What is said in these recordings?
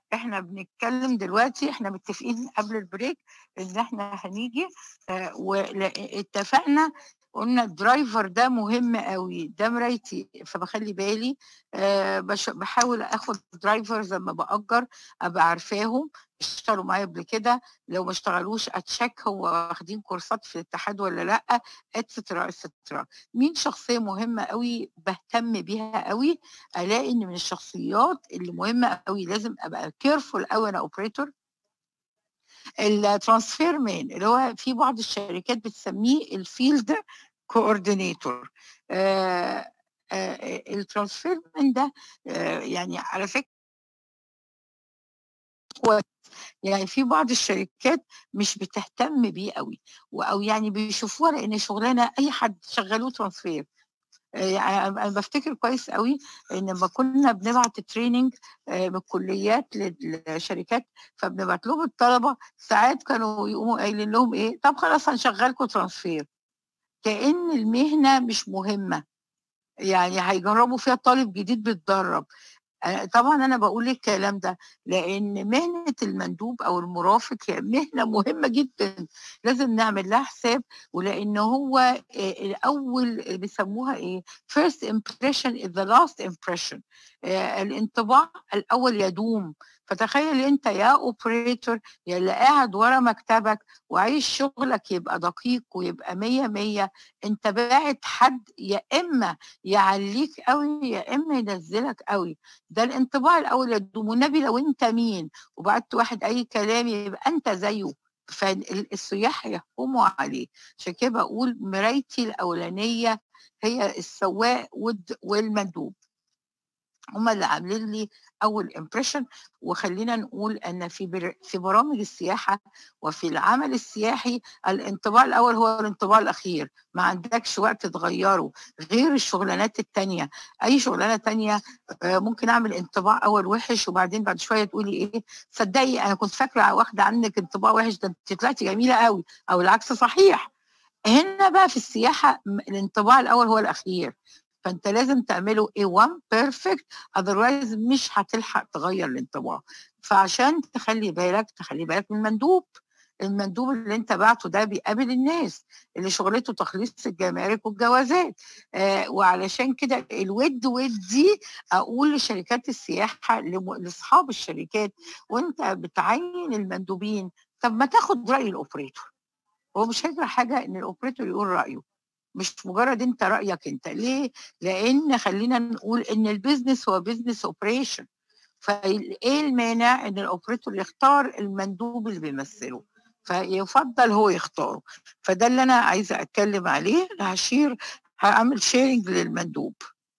احنا بنتكلم دلوقتي احنا متفقين قبل البريك ان احنا هنيجي آه، واتفقنا قلنا الدرايفر ده مهم قوي ده مرايتي فبخلي بالي آه، بش- بحاول اخد درايفرز لما باجر ابقى عارفاهم اشتغلوا معايا قبل كده لو ما اشتغلوش اتشيك هو واخدين كورسات في الاتحاد ولا لا اتسترا اتسترا مين شخصيه مهمه قوي بهتم بيها قوي الاقي ان من الشخصيات اللي مهمه قوي لازم ابقى كيرفول قوي انا اوبريتور الترانسفير مان اللي هو في بعض الشركات بتسميه الفيلد كوردينيتور الترانسفير مان ده آه، يعني على فكره هو يعني في بعض الشركات مش بتهتم بيه قوي و- او يعني بيشوفوها لان شغلانه اي حد شغلوه ترانسفير آه، يعني انا بفتكر كويس قوي ان لما كنا بنبعت تريننج من الكليات للشركات فبنبعت لهم الطلبه ساعات كانوا يقوموا قايلين لهم ايه طب خلاص هنشغلكم ترانسفير كأن المهنه مش مهمه يعني هيجربوا فيها طالب جديد بيتدرب أنا- طبعا انا بقول الكلام ده لان مهنه المندوب او المرافق هي مهنه مهمه جدا لازم نعمل لها حساب ولان هو آه، الاول بيسموها ايه first impression is the last impression آه، الانطباع الاول يدوم فتخيل انت يا اوبريتور يا اللي قاعد ورا مكتبك وعايز شغلك يبقى دقيق ويبقى مية مية انت باعت حد يا اما يعليك قوي يا اما ينزلك قوي ده الانطباع الاول يدوم والنبي لو انت مين وبعت واحد اي كلام يبقى انت زيه فالسياح يحكموا عليه عشان كده بقول مرايتي الاولانيه هي السواق والد- والمندوب هما اللي عاملين لي اول امبريشن وخلينا نقول ان في بر... في برامج السياحه وفي العمل السياحي الانطباع الاول هو الانطباع الاخير ما عندكش وقت تغيره غير الشغلانات التانية اي شغلانه تانية آه، ممكن اعمل انطباع اول وحش وبعدين بعد شويه تقولي ايه صدقي انا كنت فاكره واخده عنك انطباع وحش ده انت طلعتي جميله قوي او العكس صحيح هنا بقى في السياحه م- الانطباع الاول هو الاخير فانت لازم تعمله A1 بيرفكت اذروايز مش هتلحق تغير الانطباع فعشان تخلي بالك تخلي بالك من المندوب المندوب اللي انت بعته ده بيقابل الناس اللي شغلته تخليص الجمارك والجوازات آه وعلشان كده الود ودي اقول لشركات السياحه لم- لاصحاب الشركات وانت بتعين المندوبين طب ما تاخد راي الاوبريتور هو مش هيجرى حاجه ان الاوبريتور يقول رايه مش مجرد انت رايك انت ليه لان خلينا نقول ان البيزنس هو بيزنس اوبريشن فايه المانع ان الاوبريتور يختار المندوب اللي بيمثله فيفضل هو يختاره فده اللي انا عايزه اتكلم عليه أنا هشير هعمل شيرنج للمندوب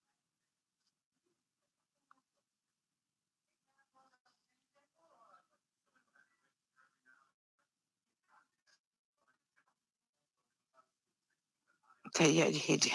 تهيألي هدي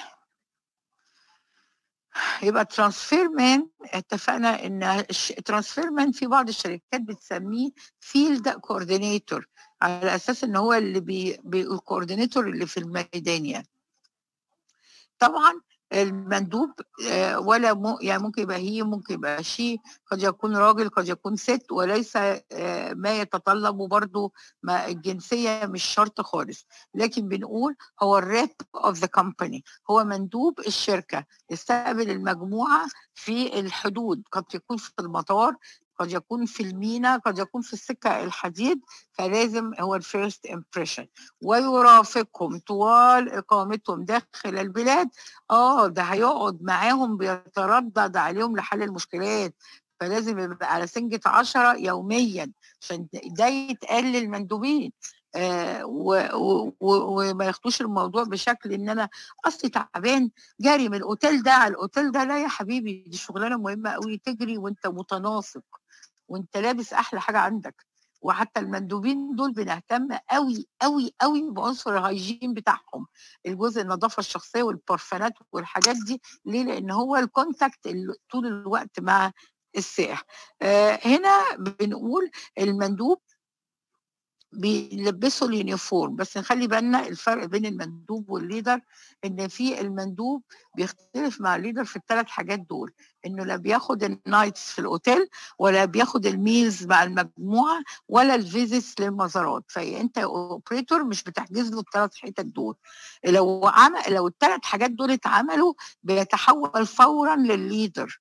يبقى ترانسفير مان اتفقنا ان ترانسفير مان في بعض الشركات بتسميه فيلد كوردينيتور على اساس ان هو اللي بي بي- الكوردينيتور اللي في الميدان يعني طبعا المندوب آه، ولا م... يعني ممكن يبقى هي ممكن يبقى شي قد يكون راجل قد يكون ست وليس آه، ما يتطلب برضه ما الجنسية مش شرط خالص لكن بنقول هو الريب اوف ذا كومباني هو مندوب الشركة يستقبل المجموعة في الحدود قد يكون في المطار قد يكون في المينا قد يكون في السكة الحديد فلازم هو الفيرست امبريشن ويرافقهم طوال اقامتهم داخل البلاد اه ده هيقعد معاهم بيتردد عليهم لحل المشكلات فلازم يبقى على سنجة عشرة يوميا عشان ده يتقال للمندوبين آه و- و- و- وما ياخدوش الموضوع بشكل ان انا اصلي تعبان جاري من الاوتيل ده على الاوتيل ده لا يا حبيبي دي شغلانه مهمه قوي تجري وانت متناسق وانت لابس احلى حاجه عندك وحتى المندوبين دول بنهتم قوي قوي قوي بعنصر الهيجين بتاعهم الجزء النظافه الشخصيه والبرفانات والحاجات دي ليه لان هو الكونتاكت ال- طول الوقت مع السائح آه هنا بنقول المندوب بيلبسوا اليونيفورم بس نخلي بالنا الفرق بين المندوب والليدر ان في المندوب بيختلف مع الليدر في الثلاث حاجات دول انه لا بياخد النايتس في الاوتيل ولا بياخد الميلز مع المجموعه ولا الفيزيتس للمزارات فانت اوبريتور مش بتحجز له الثلاث حتت دول لو عمل لو الثلاث حاجات دول اتعملوا بيتحول فورا للليدر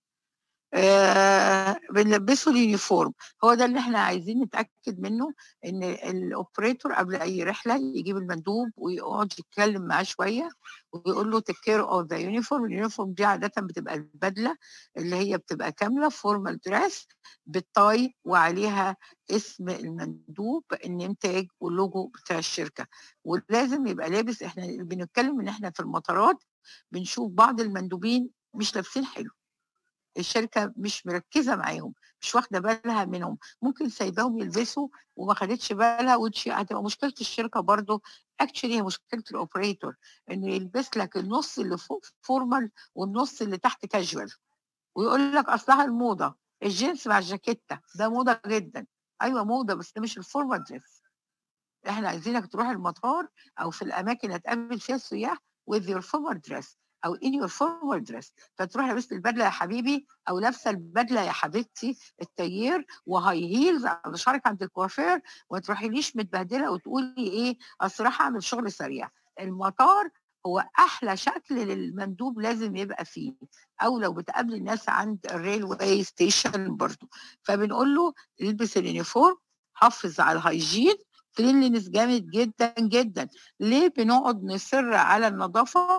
آه بنلبسه اليونيفورم هو ده اللي احنا عايزين نتاكد منه ان الاوبريتور قبل اي رحله يجيب المندوب ويقعد يتكلم معاه شويه ويقول له تيك كير اوف ذا يونيفورم اليونيفورم دي عاده بتبقى البدله اللي هي بتبقى كامله فورمال دريس بالتاي وعليها اسم المندوب النمتاج واللوجو بتاع الشركه ولازم يبقى لابس احنا بنتكلم ان احنا في المطارات بنشوف بعض المندوبين مش لابسين حلو الشركه مش مركزه معاهم مش واخده بالها منهم ممكن سايباهم يلبسوا وما خدتش بالها ودي هتبقى مشكله الشركه برضو اكشلي هي مشكله الاوبريتور انه يلبس لك النص اللي فوق فورمال والنص اللي تحت كاجوال ويقول لك اصلها الموضه الجينز مع الجاكيته ده موضه جدا ايوه موضه بس ده مش الفورمال دريس احنا عايزينك تروح المطار او في الاماكن اللي هتقابل فيها السياح with your formal dress او in your formal dress فتروح لابسه البدله يا حبيبي او لابسه البدله يا حبيبتي التيير وهاي هيلز على شعرك عند الكوافير وما تروحيليش متبهدله وتقولي ايه اصل راح اعمل شغل سريع المطار هو احلى شكل للمندوب لازم يبقى فيه او لو بتقابل الناس عند الريل واي ستيشن برضه فبنقول له البس اليونيفورم حافظ على الهيجين كلينلينس جامد جدا جدا ليه بنقعد نصر على النظافه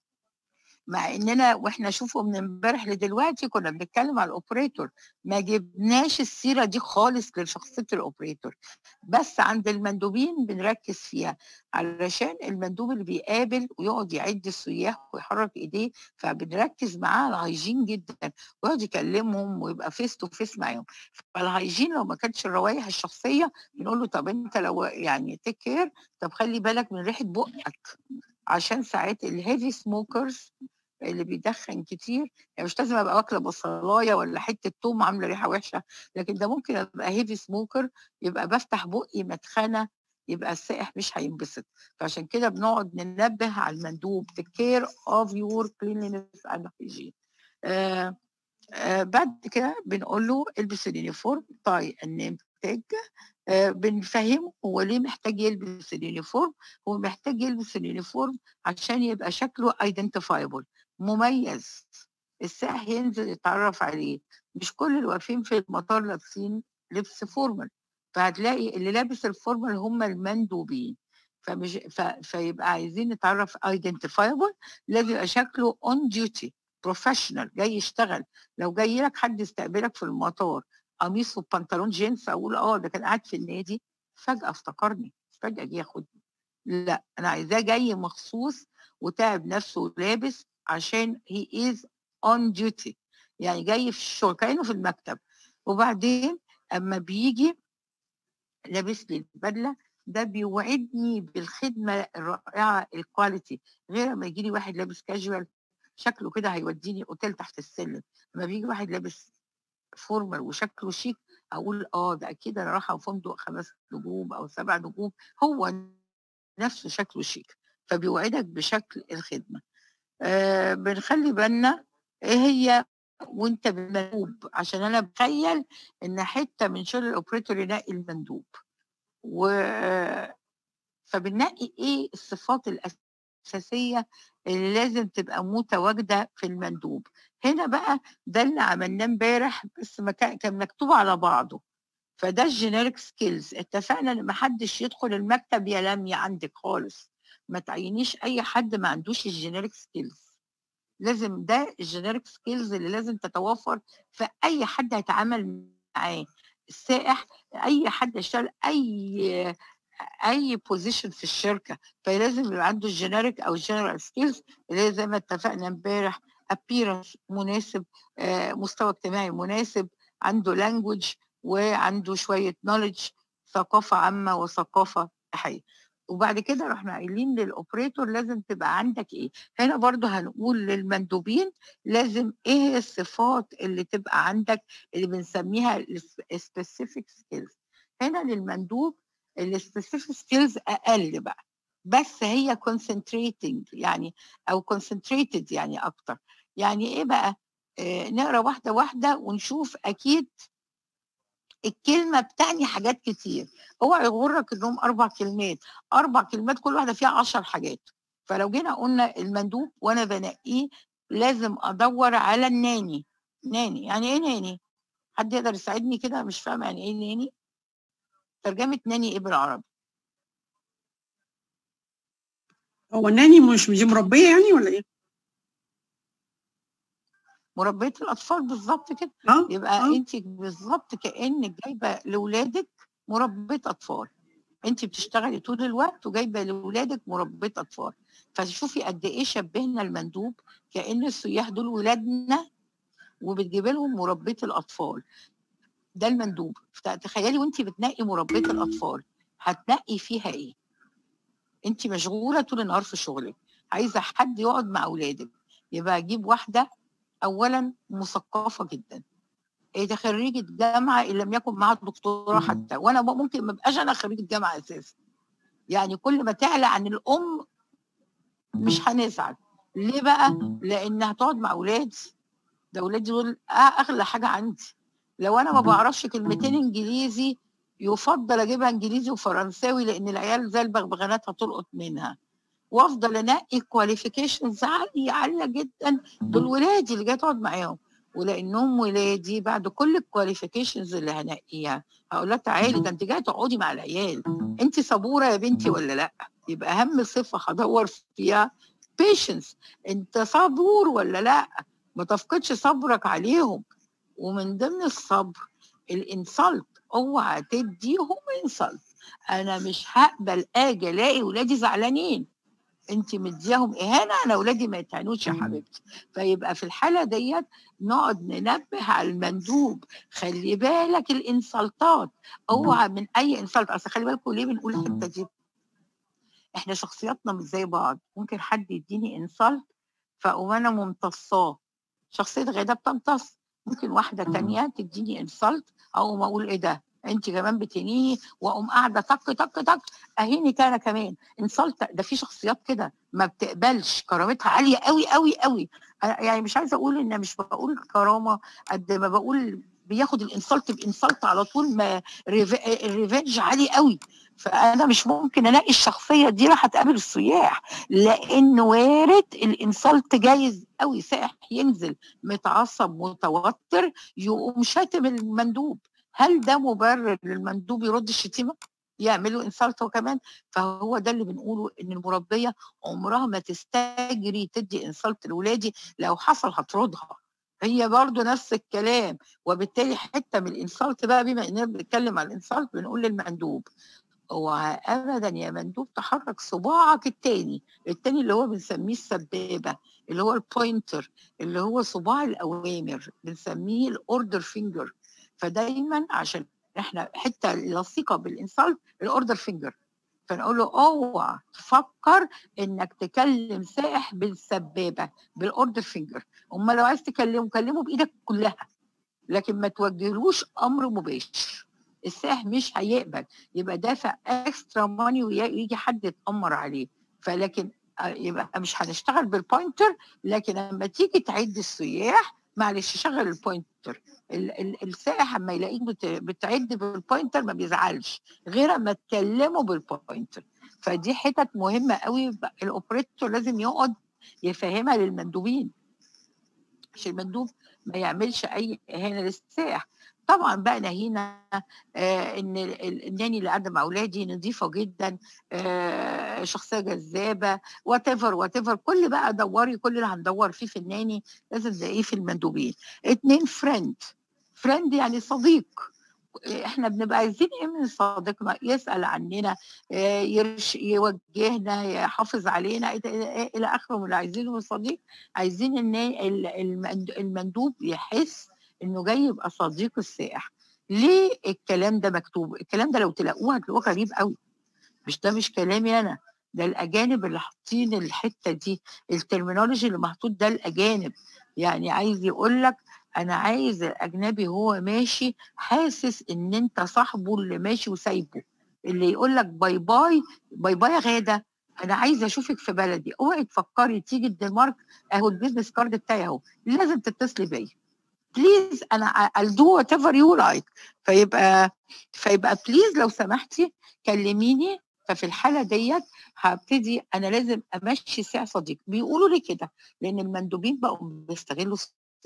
مع اننا واحنا شوفوا من امبارح لدلوقتي كنا بنتكلم على الاوبريتور ما جبناش السيره دي خالص لشخصيه الاوبريتور بس عند المندوبين بنركز فيها علشان المندوب اللي بيقابل ويقعد يعد السياح ويحرك ايديه فبنركز معاه على الهيجين جدا ويقعد يكلمهم ويبقى فيس تو فيس معاهم فالهيجين لو ما كانتش الروائح الشخصيه بنقول له طب انت لو يعني تيك كير طب خلي بالك من ريحه بقك عشان ساعات الهيفي سموكرز اللي بيدخن كتير يعني مش لازم ابقى واكله بصلايه ولا حته توم عامله ريحه وحشه لكن ده ممكن ابقى هيفي سموكر يبقى بفتح بقي مدخنه يبقى السائح مش هينبسط فعشان كده بنقعد ننبه على المندوب the care of your cleanliness and hygiene آه آه بعد كده بنقول له البس اليونيفورم طاي النمتاج آه بنفهمه هو ليه محتاج يلبس اليونيفورم هو محتاج يلبس اليونيفورم عشان يبقى شكله identifiable مميز السائح ينزل يتعرف عليه مش كل اللي واقفين في المطار لابسين لبس فورمال فهتلاقي اللي لابس الفورمال هم المندوبين فمش ف... فيبقى عايزين نتعرف ايدنتيفايبل لازم يبقى شكله اون ديوتي بروفيشنال جاي يشتغل لو جاي لك حد يستقبلك في المطار قميص وبنطلون جينز اقول اه ده كان قاعد في النادي فجاه افتكرني فجاه جه ياخدني لا انا عايزاه جاي مخصوص وتعب نفسه ولابس عشان he is on duty يعني جاي في الشغل كانه في المكتب وبعدين اما بيجي لابس لي البدله ده بيوعدني بالخدمه الرائعه الكواليتي غير ما يجي لي واحد لابس كاجوال شكله كده هيوديني اوتيل تحت السلم لما بيجي واحد لابس فورمال وشكله شيك اقول اه ده اكيد انا رايحه فندق خمس نجوم او سبع نجوم هو نفسه شكله شيك فبيوعدك بشكل الخدمه آه بنخلي بالنا ايه هي وانت بالمندوب عشان انا بتخيل ان حته من شغل الاوبريتور ينقي المندوب و فبننقي ايه الصفات الاساسيه اللي لازم تبقى متواجده في المندوب هنا بقى ده اللي عملناه امبارح بس ما كان مكتوب على بعضه فده الجينيريك سكيلز اتفقنا ان ما حدش يدخل المكتب يا لمي عندك خالص ما تعينيش اي حد ما عندوش الجينيريك سكيلز لازم ده الجينيريك سكيلز اللي لازم تتوفر في اي حد هيتعامل معاه السائح اي حد يشتغل اي اي بوزيشن في الشركه فلازم يبقى عنده الجينيريك او الجنرال سكيلز اللي زي ما اتفقنا امبارح appearance مناسب آه مستوى اجتماعي مناسب عنده لانجوج وعنده شويه نوليدج ثقافه عامه وثقافه حيه وبعد كده رحنا قايلين للاوبريتور لازم تبقى عندك ايه هنا برضو هنقول للمندوبين لازم ايه الصفات اللي تبقى عندك اللي بنسميها specific skills هنا للمندوب السبيسيفيك سكيلز اقل بقى بس هي concentrating يعني او concentrated يعني اكتر يعني ايه بقى آه نقرا واحده واحده ونشوف اكيد الكلمه بتعني حاجات كتير اوعى يغرك انهم اربع كلمات اربع كلمات كل واحده فيها عشر حاجات فلو جينا قلنا المندوب وانا بنقيه لازم ادور على الناني ناني يعني ايه ناني حد يقدر يساعدني كده مش فاهمه يعني ايه ناني ترجمه ناني ايه بالعربي هو الناني مش دي مربيه يعني ولا ايه؟ مربيه الاطفال بالظبط كده اه يبقى اه انت بالظبط كانك جايبه لاولادك مربيه اطفال انت بتشتغلي طول الوقت وجايبه لاولادك مربيه اطفال فشوفي قد ايه شبهنا المندوب كان السياح دول ولادنا وبتجيبي لهم مربيه الاطفال ده المندوب تخيلي وانت بتنقي مربيه الاطفال هتنقي فيها ايه انت مشغوله طول النهار في شغلك عايزه حد يقعد مع اولادك يبقى اجيب واحده اولا مثقفه جدا ايه ده خريجه جامعه ان لم يكن معاها دكتوراه حتى وانا ممكن ما ابقاش انا خريجه جامعه اساسا يعني كل ما تعلى عن الام مش هنزعل ليه بقى لان هتقعد مع اولادي ده اولادي دول اغلى حاجه عندي لو انا ما بعرفش كلمتين انجليزي يفضل اجيبها انجليزي وفرنساوي لان العيال زي البغبغانات هتلقط منها وافضل انقي كواليفيكيشنز عاليه عاليه جدا دول ولادي اللي جاي تقعد معاهم ولانهم ولادي بعد كل الكواليفيكيشنز اللي هنقيها هقول لها تعالي ده انت جايه تقعدي مع العيال انت صبوره يا بنتي ولا لا يبقى اهم صفه هدور فيها بيشنس انت صبور ولا لا ما تفقدش صبرك عليهم ومن ضمن الصبر الانسلت اوعى تديهم انسلت انا مش هقبل اجي الاقي ولادي زعلانين انت مدياهم اهانه انا اولادي ما يتهانوش يا حبيبتي فيبقى في الحاله ديت نقعد ننبه على المندوب خلي بالك الانسلتات اوعى من اي انسلت اصل خلي بالكم ليه بنقول الحته دي احنا شخصياتنا مش زي بعض ممكن حد يديني انسلت فاقوم انا ممتصاه شخصيه غاده بتمتص ممكن واحده تانية تديني انسلت او ما اقول ايه ده انت كمان بتهينيني واقوم قاعده تك تك تك اهينك انا كمان انسلت ده في شخصيات كده ما بتقبلش كرامتها عاليه قوي قوي قوي يعني مش عايزه اقول ان مش بقول كرامه قد ما بقول بياخد الانسلت بانسلت على طول ما الريفنج عالي قوي فانا مش ممكن الاقي الشخصيه دي راح تقابل السياح لان وارد الانسلت جايز قوي سائح ينزل متعصب متوتر يقوم شاتم المندوب هل ده مبرر للمندوب يرد الشتيمه يعملوا انسلت هو كمان فهو ده اللي بنقوله ان المربيه عمرها ما تستجري تدي انسلت لاولادي لو حصل هتردها هي برضو نفس الكلام وبالتالي حته من الانسلت بقى بما اننا بنتكلم على الانسلت بنقول للمندوب اوعى ابدا يا مندوب تحرك صباعك التاني التاني اللي هو بنسميه السبابه اللي هو البوينتر اللي هو صباع الاوامر بنسميه الاوردر فينجر فدايما عشان احنا حته لصيقه بالانسلت الاوردر فينجر فنقول له اوعى تفكر انك تكلم سائح بالسبابه بالاوردر فينجر امال لو عايز تكلمه كلمه بايدك كلها لكن ما توجهلوش امر مباشر السائح مش هيقبل يبقى دافع اكسترا ماني ويجي حد يتامر عليه فلكن يبقى مش هنشتغل بالبوينتر لكن لما تيجي تعد السياح معلش شغل البوينتر السائح اما يلاقيك بتعد بالبوينتر ما بيزعلش غير اما تكلمه بالبوينتر فدي حتت مهمه قوي الاوبريتور لازم يقعد يفهمها للمندوبين عشان المندوب ما يعملش اي اهانه للسائح طبعا بقى نهينا آه ان الناني اللي قاعده مع اولادي نظيفه جدا آه شخصيه جذابه وات ايفر وات ايفر كل بقى دوري كل اللي هندور فيه في الناني لازم نلاقيه في المندوبين اتنين فريند فريند يعني صديق احنا بنبقى عايزين ايه من صديقنا يسال عننا يرش يوجهنا يحافظ علينا الى اخره من اللي عايزينه من الصديق عايزين ان المندوب يحس انه جاي يبقى صديق السائح ليه الكلام ده مكتوب الكلام ده لو تلاقوه هتلاقوه غريب قوي مش ده مش كلامي انا ده الاجانب اللي حاطين الحته دي الترمينولوجي اللي محطوط ده الاجانب يعني عايز يقول لك انا عايز الاجنبي هو ماشي حاسس ان انت صاحبه اللي ماشي وسايبه اللي يقول لك باي باي باي باي يا غاده انا عايزه اشوفك في بلدي اوعي تفكري تيجي الدنمارك اهو البيزنس كارد بتاعي اهو لازم تتصلي بيا بليز انا I'll do whatever you like فيبقى فيبقى بليز لو سمحتي كلميني ففي الحاله ديت هبتدي انا لازم امشي ساعه صديق بيقولوا لي كده لان المندوبين بقوا بيستغلوا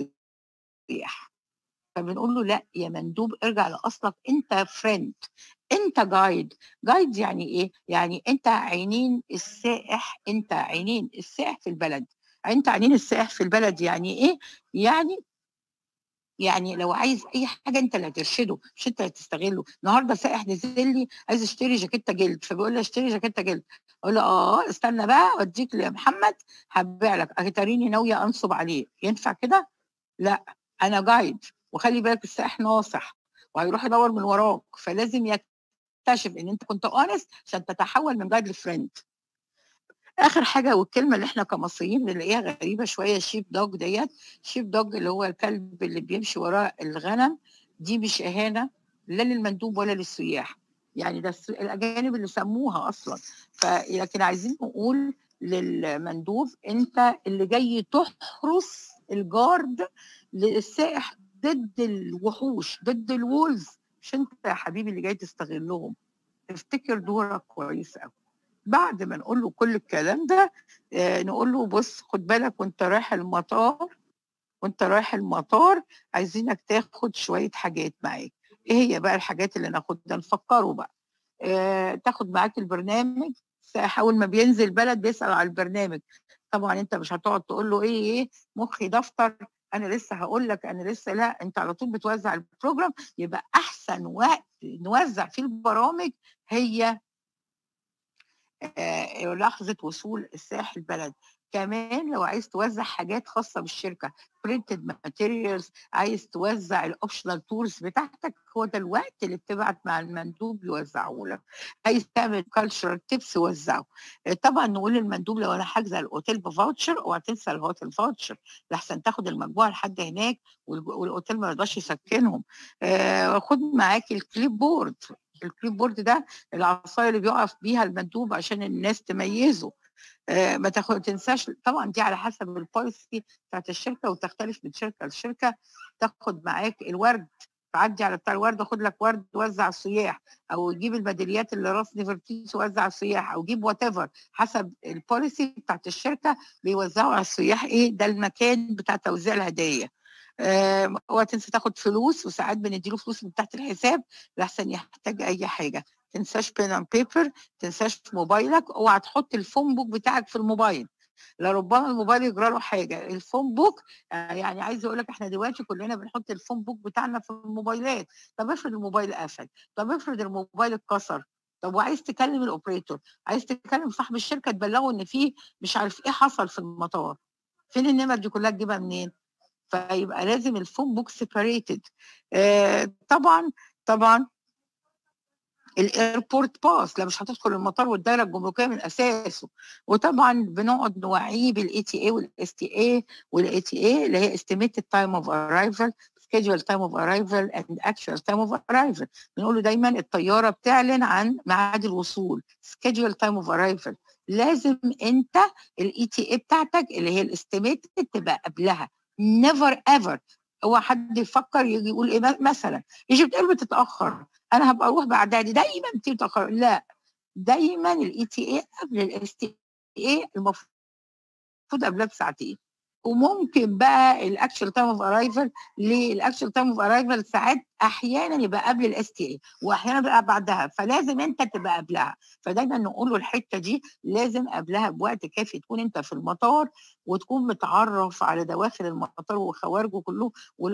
السياح فبنقول له لا يا مندوب ارجع لاصلك انت فريند انت جايد جايد يعني ايه يعني انت عينين السائح انت عينين السائح في البلد انت عينين السائح في البلد يعني ايه يعني يعني لو عايز اي حاجه انت اللي هترشده مش انت اللي هتستغله النهارده سائح نزل لي عايز اشتري جاكيته جلد فبيقول لي اشتري جاكيته جلد اقول له اه استنى بقى اوديك لمحمد هبيع لك اتاريني ناويه انصب عليه ينفع كده لا انا جايد وخلي بالك السائح ناصح وهيروح يدور من وراك فلازم يكتشف ان انت كنت اونست عشان تتحول من جايد لفريند اخر حاجه والكلمه اللي احنا كمصريين بنلاقيها غريبه شويه شيب دوج ديت شيب دوج اللي هو الكلب اللي بيمشي وراه الغنم دي مش اهانه لا للمندوب ولا للسياح يعني ده الاجانب اللي سموها اصلا فلكن عايزين نقول للمندوب انت اللي جاي تحرس الجارد للسائح ضد الوحوش ضد الولز مش انت يا حبيبي اللي جاي تستغلهم افتكر دورك كويس قوي بعد ما نقول له كل الكلام ده آه نقول له بص خد بالك وانت رايح المطار وانت رايح المطار عايزينك تاخد شويه حاجات معاك ايه هي بقى الحاجات اللي ناخدها نفكره بقى آه تاخد معاك البرنامج اول ما بينزل بلد بيسال على البرنامج طبعا انت مش هتقعد تقول له ايه ايه مخي دفتر انا لسه هقول لك انا لسه لا انت على طول بتوزع البروجرام يبقى احسن وقت نوزع فيه البرامج هي آه لحظه وصول الساحل البلد كمان لو عايز توزع حاجات خاصه بالشركه برنتد ماتيريالز عايز توزع الاوبشنال تورز بتاعتك هو ده الوقت اللي بتبعت مع المندوب يوزعه لك عايز تعمل كالتشرال تيبس وزعه طبعا نقول للمندوب لو انا حاجزه الاوتيل بفاوتشر اوعى تنسى الهوتيل فاوتشر لحسن تاخد المجموعه لحد هناك والاوتيل ما يرضاش يسكنهم آه خد معاك الكليب بورد الكليب بورد ده العصايه اللي بيقف بيها المندوب عشان الناس تميزه آه ما تاخد تنساش طبعا دي على حسب البوليسي بتاعت الشركه وتختلف من شركه لشركه تاخد معاك الورد تعدي على بتاع الورد خد لك ورد وزع السياح او جيب الميداليات اللي راس نيفرتيس وزع السياح او جيب وات ايفر حسب البوليسي بتاعت الشركه بيوزعوا على السياح ايه ده المكان بتاع توزيع الهدايا آه اوعى تنسى تاخد فلوس وساعات بنديله فلوس من تحت الحساب لحسن يحتاج اي حاجه تنساش بين اند بيبر تنساش موبايلك اوعى تحط الفون بوك بتاعك في الموبايل لربما الموبايل يجرى له حاجه الفون بوك يعني عايز اقول لك احنا دلوقتي كلنا بنحط الفون بوك بتاعنا في الموبايلات طب افرض الموبايل قفل طب افرض الموبايل اتكسر طب وعايز تكلم الاوبريتور عايز تكلم صاحب الشركه تبلغه ان في مش عارف ايه حصل في المطار فين النمر دي كلها تجيبها منين فيبقى لازم الفون بوك سيبريتد آه طبعا طبعا الايربورت باس لا مش هتدخل المطار والدائره الجمركيه من اساسه وطبعا بنقعد نوعيه بالاي تي اي والاس تي اي والاي تي اي اللي هي estimated time of arrival schedule time of arrival and actual time of arrival بنقول له دايما الطياره بتعلن عن ميعاد الوصول schedule time of arrival لازم انت الاي تي اي بتاعتك اللي هي الاستيميتد تبقى قبلها never ever هو حد يفكر يجي يقول ايه مثلا يجي بتقول بتتاخر انا هبقى اروح بعدها دي دايما بتيجي متاخر لا دايما الاي تي اي قبل الاس تي اي المفروض قبلها بساعتين وممكن بقى الاكشن تايم اوف ارايفل للاكشن تايم اوف ارايفل ساعات احيانا يبقى قبل الاس تي اي واحيانا بقى بعدها فلازم انت تبقى قبلها فدايما نقول له الحته دي لازم قبلها بوقت كافي تكون انت في المطار وتكون متعرف على دواخل المطار وخوارجه كله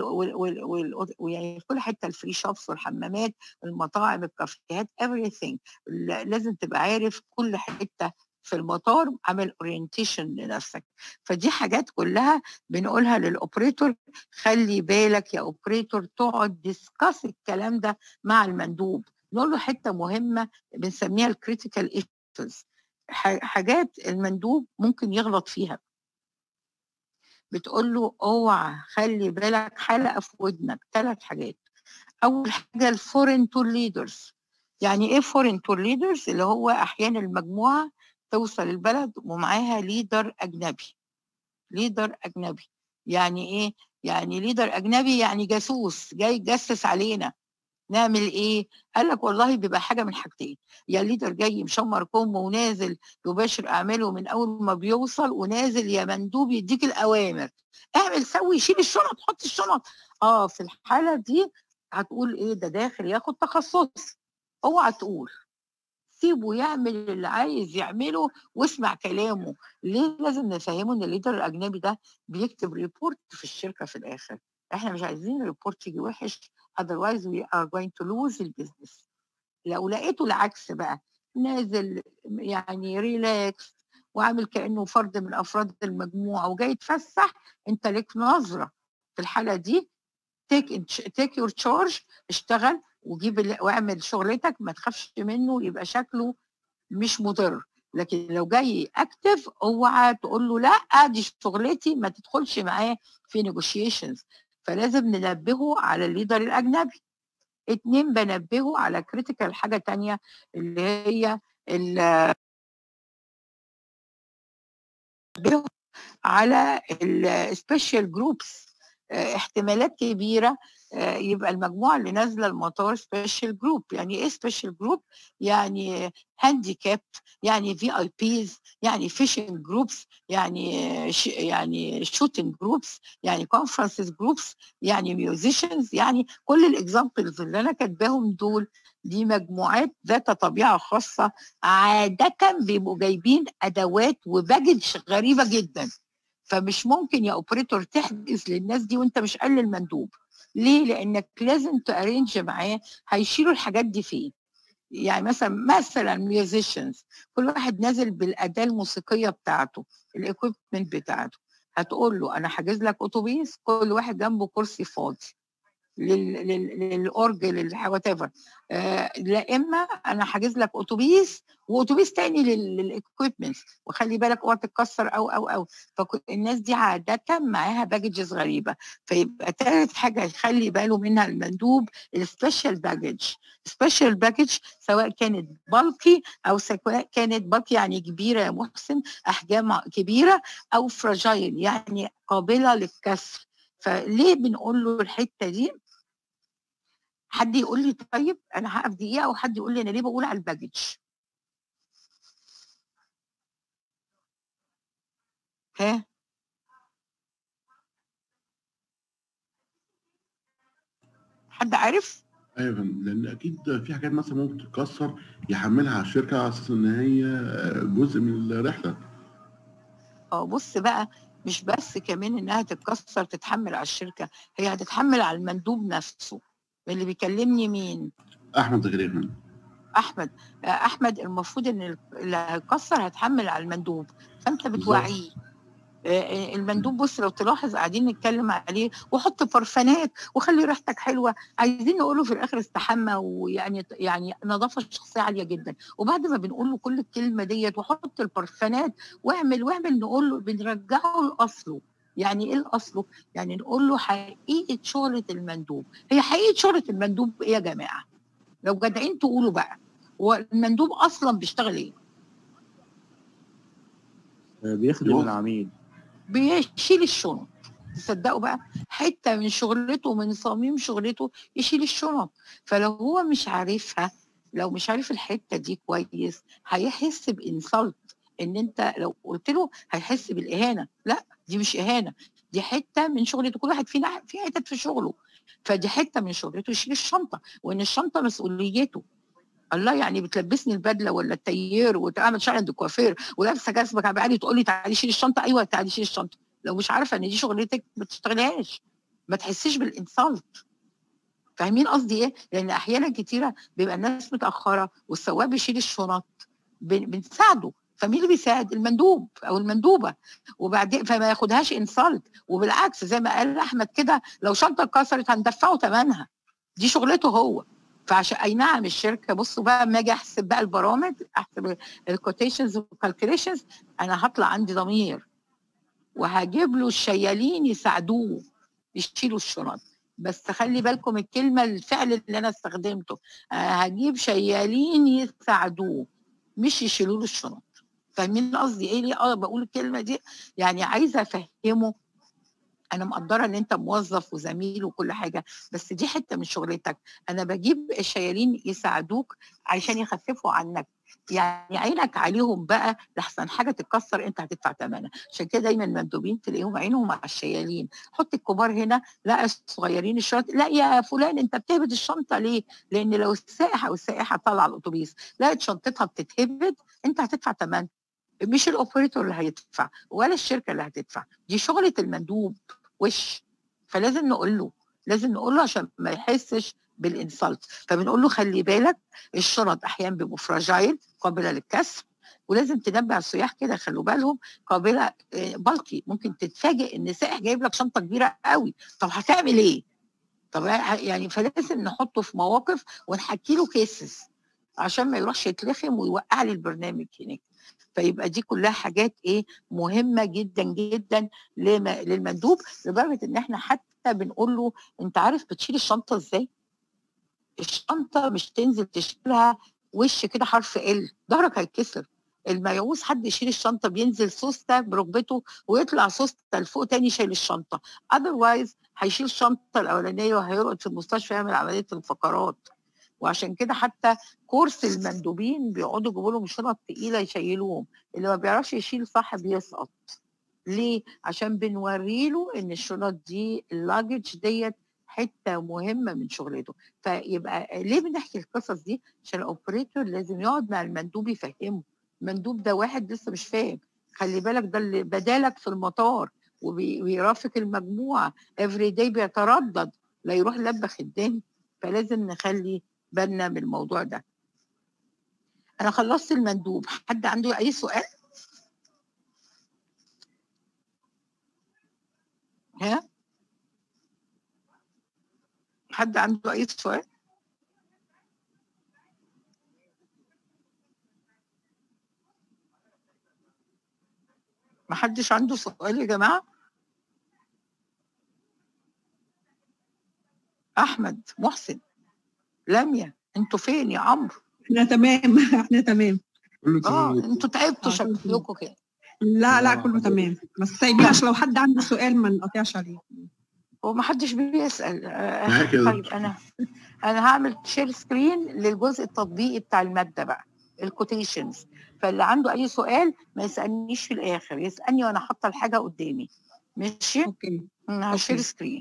ويعني في كل حته الفري شوبس والحمامات المطاعم الكافيهات everything لازم تبقى عارف كل حته في المطار عامل اورينتيشن لنفسك فدي حاجات كلها بنقولها للاوبريتور خلي بالك يا اوبريتور تقعد ديسكاس الكلام ده مع المندوب نقول له حته مهمه بنسميها الكريتيكال ايشوز حاجات المندوب ممكن يغلط فيها بتقول له اوعى خلي بالك حلقه في ودنك ثلاث حاجات اول حاجه الفورين تور ليدرز يعني ايه فورين تور ليدرز اللي هو احيانا المجموعه توصل البلد ومعاها ليدر اجنبي ليدر اجنبي يعني ايه يعني ليدر اجنبي يعني جاسوس جاي يجسس علينا نعمل ايه قال لك والله بيبقى حاجه من حاجتين يا الليدر جاي مشمر كم ونازل يباشر اعماله من اول ما بيوصل ونازل يا مندوب يديك الاوامر اعمل سوي شيل الشنط حط الشنط اه في الحاله دي هتقول ايه ده داخل ياخد تخصص اوعى تقول سيبه يعمل اللي عايز يعمله واسمع كلامه ليه لازم نفهمه ان الليدر الاجنبي ده بيكتب ريبورت في الشركه في الاخر احنا مش عايزين الريبورت يجي وحش otherwise we are going to lose البيزنس لو لقيته العكس بقى نازل يعني ريلاكس وعامل كانه فرد من افراد المجموعه وجاي يتفسح انت ليك نظره في الحاله دي تيك تيك يور تشارج اشتغل وجيب واعمل شغلتك ما تخافش منه يبقى شكله مش مضر لكن لو جاي اكتف اوعى تقول له لا دي شغلتي ما تدخلش معاه في نيجوشيشنز فلازم ننبهه على الليدر الاجنبي اتنين بنبهه على كريتيكال حاجه تانية اللي هي على السبيشال جروبس احتمالات كبيره يبقى المجموعه اللي نازله المطار سبيشال جروب يعني ايه سبيشال جروب يعني هانديكاب يعني في اي بيز يعني فيشنج جروبس يعني ش يعني شوتنج جروبس يعني كونفرنسز جروبس يعني ميوزيشنز يعني كل الاكزامبلز اللي انا كاتباهم دول دي مجموعات ذات طبيعه خاصه عاده بيبقوا جايبين ادوات وباجج غريبه جدا فمش ممكن يا اوبريتور تحجز للناس دي وانت مش قال المندوب ليه لانك لازم تارينج معاه هيشيلوا الحاجات دي فين يعني مثلا مثلا ميوزيشنز كل واحد نازل بالاداه الموسيقيه بتاعته الايكويبمنت بتاعته هتقول له انا حاجز لك اتوبيس كل واحد جنبه كرسي فاضي للاورج للوات ايفر لا اما انا حاجز لك اتوبيس واتوبيس تاني للاكويبمنت وخلي بالك اوعى تتكسر او او او فالناس دي عاده معاها باججز غريبه فيبقى ثالث حاجه يخلي باله منها المندوب السبيشال باجج سبيشال باجج سواء كانت بالكي او سواء كانت بالكي يعني كبيره يا محسن احجام كبيره او فراجايل يعني قابله للكسر فليه بنقول له الحته دي حد يقول لي طيب انا هقف دقيقه او حد يقول لي انا ليه بقول على الباجج ها حد عارف ايوه يا فندم لان اكيد في حاجات مثلا ممكن تتكسر يحملها على الشركه على اساس ان هي جزء من الرحله اه بص بقى مش بس كمان انها تتكسر تتحمل على الشركه هي هتتحمل على المندوب نفسه اللي بيكلمني مين احمد غريب احمد احمد المفروض ان اللي هيكسر هتحمل على المندوب فانت بتوعيه المندوب بص لو تلاحظ قاعدين نتكلم عليه وحط برفانات وخلي ريحتك حلوه عايزين نقول له في الاخر استحمى ويعني يعني نظافه شخصيه عاليه جدا وبعد ما بنقول له كل الكلمه ديت وحط البرفانات واعمل واعمل نقول له بنرجعه لاصله يعني ايه الاصله؟ يعني نقول له حقيقه شهره المندوب هي حقيقه شهره المندوب ايه يا جماعه؟ لو جدعين تقولوا بقى هو المندوب اصلا بيشتغل ايه؟ بيخدم العميل بيشيل الشنط تصدقوا بقى حته من شغلته من صميم شغلته يشيل الشنط فلو هو مش عارفها لو مش عارف الحته دي كويس هيحس بانسلت ان انت لو قلت له هيحس بالاهانه لا دي مش اهانه دي حته من شغلته كل واحد فينا في حتت في شغله فدي حته من شغلته يشيل الشنطه وان الشنطه مسؤوليته الله يعني بتلبسني البدله ولا التيير وتعمل شعر عند الكوافير ولابسه جسمك عالي تقول لي تعالي شيل الشنطه ايوه تعالي شيل الشنطه لو مش عارفه ان دي شغلتك ما تشتغلهاش ما تحسيش بالانسلت فاهمين قصدي ايه؟ لان احيانا كتيره بيبقى الناس متاخره والسواق بيشيل الشنط بنساعده فمين اللي بيساعد؟ المندوب او المندوبه وبعدين فما ياخدهاش انسلت وبالعكس زي ما قال احمد كده لو شنطه اتكسرت هندفعه ثمنها دي شغلته هو فعشان اي نعم الشركه بصوا بقى اما اجي احسب بقى البرامج احسب الكوتيشنز والكالكوليشنز انا هطلع عندي ضمير وهجيب له الشيالين يساعدوه يشيلوا الشنط بس خلي بالكم الكلمه الفعل اللي انا استخدمته آه، هجيب شيالين يساعدوه مش يشيلوا له الشنط فاهمين قصدي ايه ليه اه بقول الكلمه دي يعني عايزه افهمه انا مقدره ان انت موظف وزميل وكل حاجه بس دي حته من شغلتك انا بجيب الشيالين يساعدوك عشان يخففوا عنك يعني عينك عليهم بقى لحسن حاجه تتكسر انت هتدفع ثمنها عشان كده دايما المندوبين تلاقيهم عينهم على الشيالين حط الكبار هنا لا الصغيرين الشنط لا يا فلان انت بتهبد الشنطه ليه؟ لان لو السائح او السائحه طالعه الاتوبيس لقت شنطتها بتتهبد انت هتدفع ثمنها مش الاوبريتور اللي هيدفع ولا الشركه اللي هتدفع دي شغله المندوب وش فلازم نقول له لازم نقول له عشان ما يحسش بالانسلت فبنقول له خلي بالك الشنط احيانا بيبقوا فراجايل قابله للكسر ولازم تنبه السياح كده خلوا بالهم قابله آه، بلقي ممكن تتفاجئ ان سائح جايب لك شنطه كبيره قوي طب هتعمل ايه؟ طب يعني فلازم نحطه في مواقف ونحكي له كيسز عشان ما يروحش يتلخم ويوقع لي البرنامج هناك فيبقى دي كلها حاجات ايه مهمه جدا جدا لم- للمندوب لدرجه ان احنا حتى بنقول له انت عارف بتشيل الشنطه ازاي؟ الشنطه مش تنزل تشيلها وش كده حرف ال ظهرك هيتكسر لما يعوز حد يشيل الشنطه بينزل سوسته بركبته ويطلع سوسته لفوق تاني شايل الشنطه اذروايز هيشيل الشنطه الاولانيه وهيقعد في المستشفى يعمل عمليه الفقرات وعشان كده حتى كورس المندوبين بيقعدوا يجيبوا لهم شنط تقيله يشيلوهم اللي ما بيعرفش يشيل صح بيسقط ليه؟ عشان بنوري له ان الشنط دي اللاجج ديت حته مهمه من شغلته فيبقى ليه بنحكي القصص دي؟ عشان الاوبريتور لازم يقعد مع المندوب يفهمه المندوب ده واحد لسه مش فاهم خلي بالك ده اللي بدالك في المطار وبي- ويرافق المجموعه افري داي بيتردد لا يروح يلبخ الدنيا فلازم نخلي بالنا من الموضوع ده انا خلصت المندوب حد عنده اي سؤال ها حد عنده اي سؤال ما حدش عنده سؤال يا جماعه احمد محسن لميا انتوا فين يا عمرو احنا تمام احنا تمام كله اه تمام انتوا تعبتوا آه، كله شكلكم كده لا لا آه، كله حضرتك. تمام بس سايبين عشان لو حد عنده سؤال ما نقطعش عليه هو ما حدش بيسال آه، معاك يا طيب دكتور. انا انا هعمل شير سكرين للجزء التطبيقي بتاع الماده بقى الكوتيشنز فاللي عنده اي سؤال ما يسالنيش في الاخر يسالني وانا حاطه الحاجه قدامي ماشي اوكي أنا هشير أوكي. سكرين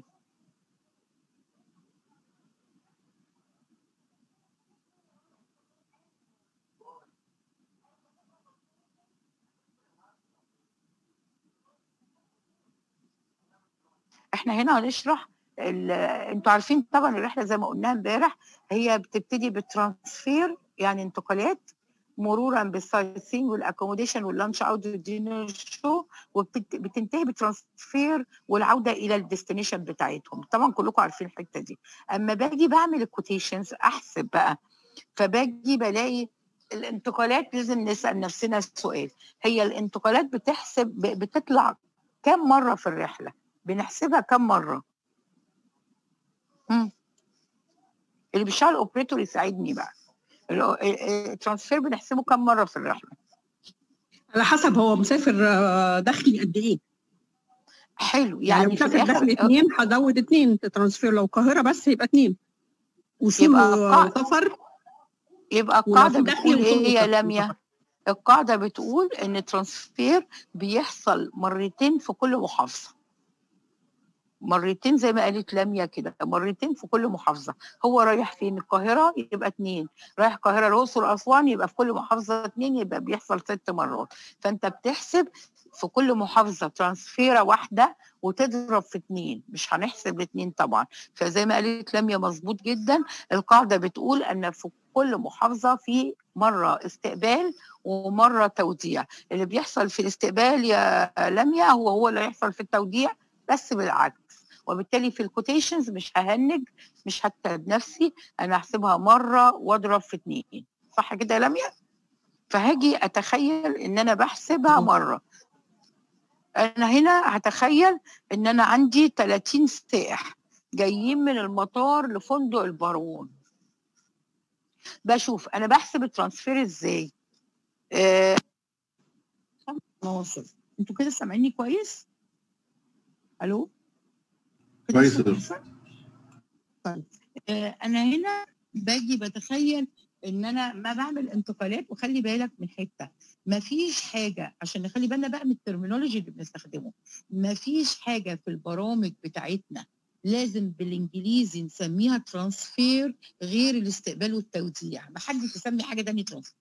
احنا هنا هنشرح ال- انتوا عارفين طبعا الرحله زي ما قلنا امبارح هي بتبتدي بالترانسفير يعني انتقالات مرورا بالسايت سينج والاكوموديشن واللانش اوت والدينر شو وبتنتهي بالترانسفير والعوده الى الديستنيشن بتاعتهم طبعا كلكم عارفين الحته دي اما باجي بعمل الكوتيشنز احسب بقى فباجي بلاقي الانتقالات لازم نسال نفسنا السؤال هي الانتقالات بتحسب ب- بتطلع كم مره في الرحله بنحسبها كم مره مم. اللي بيشتغل اوبريتور يساعدني بقى ال- ال- الترانسفير بنحسبه كم مره في الرحله على حسب هو مسافر آه، داخلي قد ايه حلو يعني لو يعني في مسافر داخلي الاخر اثنين هزود اثنين ترانسفير لو القاهره بس يبقى اثنين وصول يبقى قاع- وسفر يبقى ولو القاعده في داخلي بتقول وصول ايه يا وسفر. لميا القاعده بتقول ان الترانسفير بيحصل مرتين في كل محافظه مرتين زي ما قالت لميا كده مرتين في كل محافظه هو رايح فين القاهره يبقى اتنين رايح القاهره الاقصر اسوان يبقى في كل محافظه اتنين يبقى بيحصل ست مرات فانت بتحسب في كل محافظه ترانسفيره واحده وتضرب في اتنين مش هنحسب الاتنين طبعا فزي ما قالت لميا مظبوط جدا القاعده بتقول ان في كل محافظه في مره استقبال ومره توديع اللي بيحصل في الاستقبال يا لميا هو هو اللي هيحصل في التوديع بس بالعكس وبالتالي في الكوتيشنز مش ههنج مش هتعب نفسي انا هحسبها مره واضرب في اتنين صح كده يا لميا فهاجي اتخيل ان انا بحسبها مم. مره انا هنا هتخيل ان انا عندي 30 سائح جايين من المطار لفندق البارون بشوف انا بحسب الترانسفير ازاي آه، خمس عناصر انتوا كده سامعيني كويس الو كده كويس يا سامعيني دكتور. طيب آه، انا هنا باجي بتخيل ان انا ما بعمل انتقالات وخلي بالك من حته ما فيش حاجه عشان نخلي بالنا بقى من الترمينولوجي اللي بنستخدمه ما فيش حاجه في البرامج بتاعتنا لازم بالانجليزي نسميها ترانسفير غير الاستقبال والتوديع ما حدش يسمي حاجه تانية ترانسفير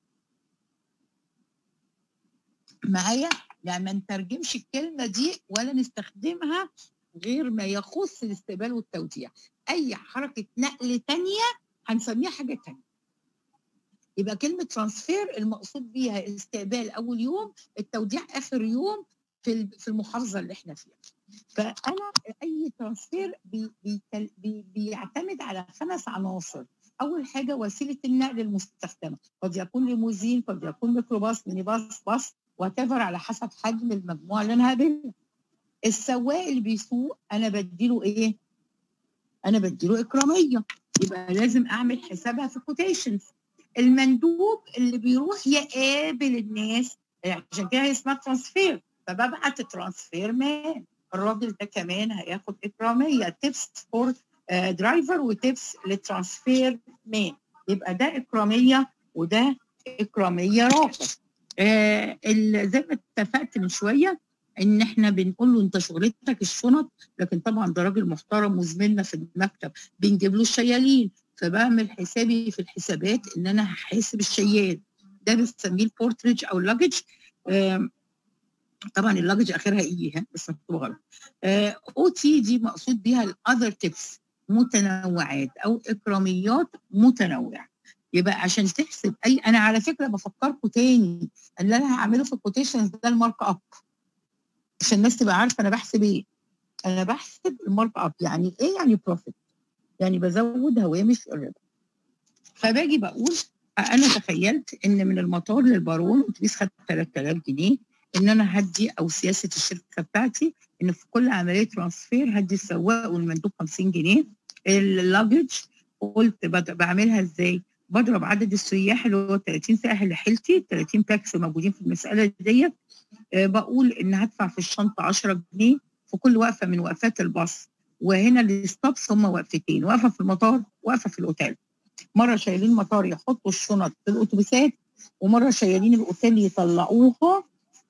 معايا يعني ما نترجمش الكلمه دي ولا نستخدمها غير ما يخص الاستقبال والتوديع اي حركه نقل تانية هنسميها حاجه تانية يبقى كلمه ترانسفير المقصود بيها استقبال اول يوم التوديع اخر يوم في ال- في المحافظه اللي احنا فيها فانا اي ترانسفير بي بي بي بيعتمد على خمس عناصر اول حاجه وسيله النقل المستخدمه قد يكون ليموزين قد يكون ميكروباص ميني باص باص واتيفر على حسب حجم المجموعه اللي انا هقابلها السواق اللي بيسوق انا بديله ايه انا بديله اكراميه يبقى لازم اعمل حسابها في كوتيشنز المندوب اللي بيروح يقابل الناس عشان كده هي اسمها ترانسفير فببعت ترانسفير مان الراجل ده كمان هياخد اكراميه تيبس فور درايفر وتيبس للترانسفير مان يبقى ده اكراميه وده اكراميه راقب آه ال- زي ما اتفقت من شويه ان احنا بنقول له انت شغلتك الشنط لكن طبعا ده راجل محترم وزميلنا في المكتب بنجيب له الشيالين فبعمل حسابي في الحسابات ان انا هحاسب الشيال ده بنسميه البورتريج او اللاجج آم، طبعا اللاجج اخرها اي ها بس مكتوب غلط او تي دي مقصود بيها الاذر تيبس متنوعات او اكراميات متنوعه يبقى عشان تحسب اي انا على فكره بفكركم تاني اللي انا هعمله في الكوتيشنز ده المارك اب عشان الناس تبقى عارفه انا بحسب ايه انا بحسب المارك اب يعني ايه يعني بروفيت يعني بزود هوامش الربح فباجي بقول انا تخيلت ان من المطار للبارون اتوبيس خد 3000 جنيه ان انا هدي او سياسه الشركه بتاعتي ان في كل عمليه ترانسفير هدي السواق والمندوب 50 جنيه اللاجج قلت بد- بعملها ازاي؟ بضرب عدد السياح اللي هو 30 سائح اللي حيلتي 30 باكس موجودين في المساله ديت آه، بقول ان هدفع في الشنطه 10 جنيه في كل وقفه من وقفات الباص وهنا الستوبس هم وقفتين وقفه في المطار وقفه في الاوتيل مره شايلين المطار يحطوا الشنط في الاتوبيسات ومره شايلين الاوتيل يطلعوها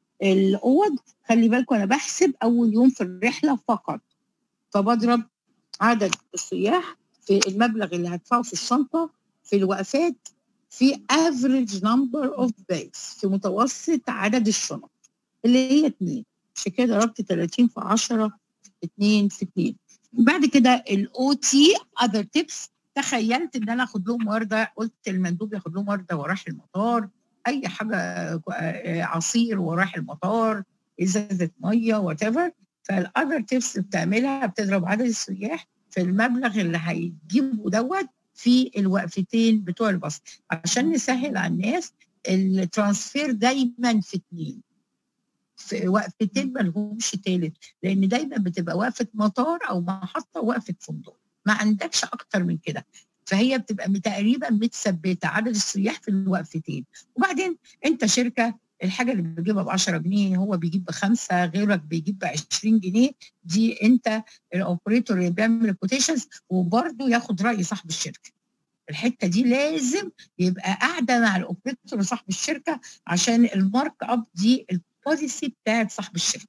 الاوض خلي بالكم انا بحسب اول يوم في الرحله فقط فبضرب عدد السياح في المبلغ اللي هدفعه في الشنطه في الوقفات في average number of bags في متوسط عدد الشنط اللي هي اتنين عشان كده ضربت 30 في 10 2 في 2 بعد كده الاو تي اذر تيبس تخيلت ان انا اخد لهم ورده قلت المندوب ياخد لهم ورده وراح المطار اي حاجه آه، عصير وراح المطار ازازه ميه وات ايفر فالاذر تيبس بتعملها بتضرب عدد السياح في المبلغ اللي هيجيبه دوت في الوقفتين بتوع الباص عشان نسهل على الناس الترانسفير دايما في اتنين في وقفتين ما لهمش تالت لان دايما بتبقى وقفه مطار او محطه وقفه فندق ما عندكش اكتر من كده فهي بتبقى تقريبا متثبته عدد السياح في الوقفتين وبعدين انت شركه الحاجه اللي بتجيبها ب 10 جنيه هو بيجيب بخمسه غيرك بيجيب ب 20 جنيه دي انت الاوبريتور اللي بيعمل الكوتيشنز وبرده ياخد راي صاحب الشركه الحته دي لازم يبقى قاعده مع الاوبريتور وصاحب الشركه عشان المارك اب دي البوليسي بتاعت صاحب الشركه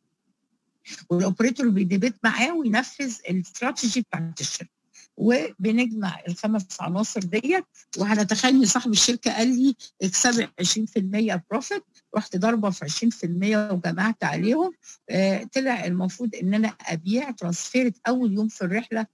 والاوبريتور بيديبيت معاه وينفذ الاستراتيجي بتاعت الشركه وبنجمع الخمس عناصر ديت وهنتخيل ان صاحب الشركه قال لي اكسبي 20% بروفيت رحت ضاربه في 20% وجمعت عليهم آه طلع المفروض ان انا ابيع ترانسفيرت اول يوم في الرحله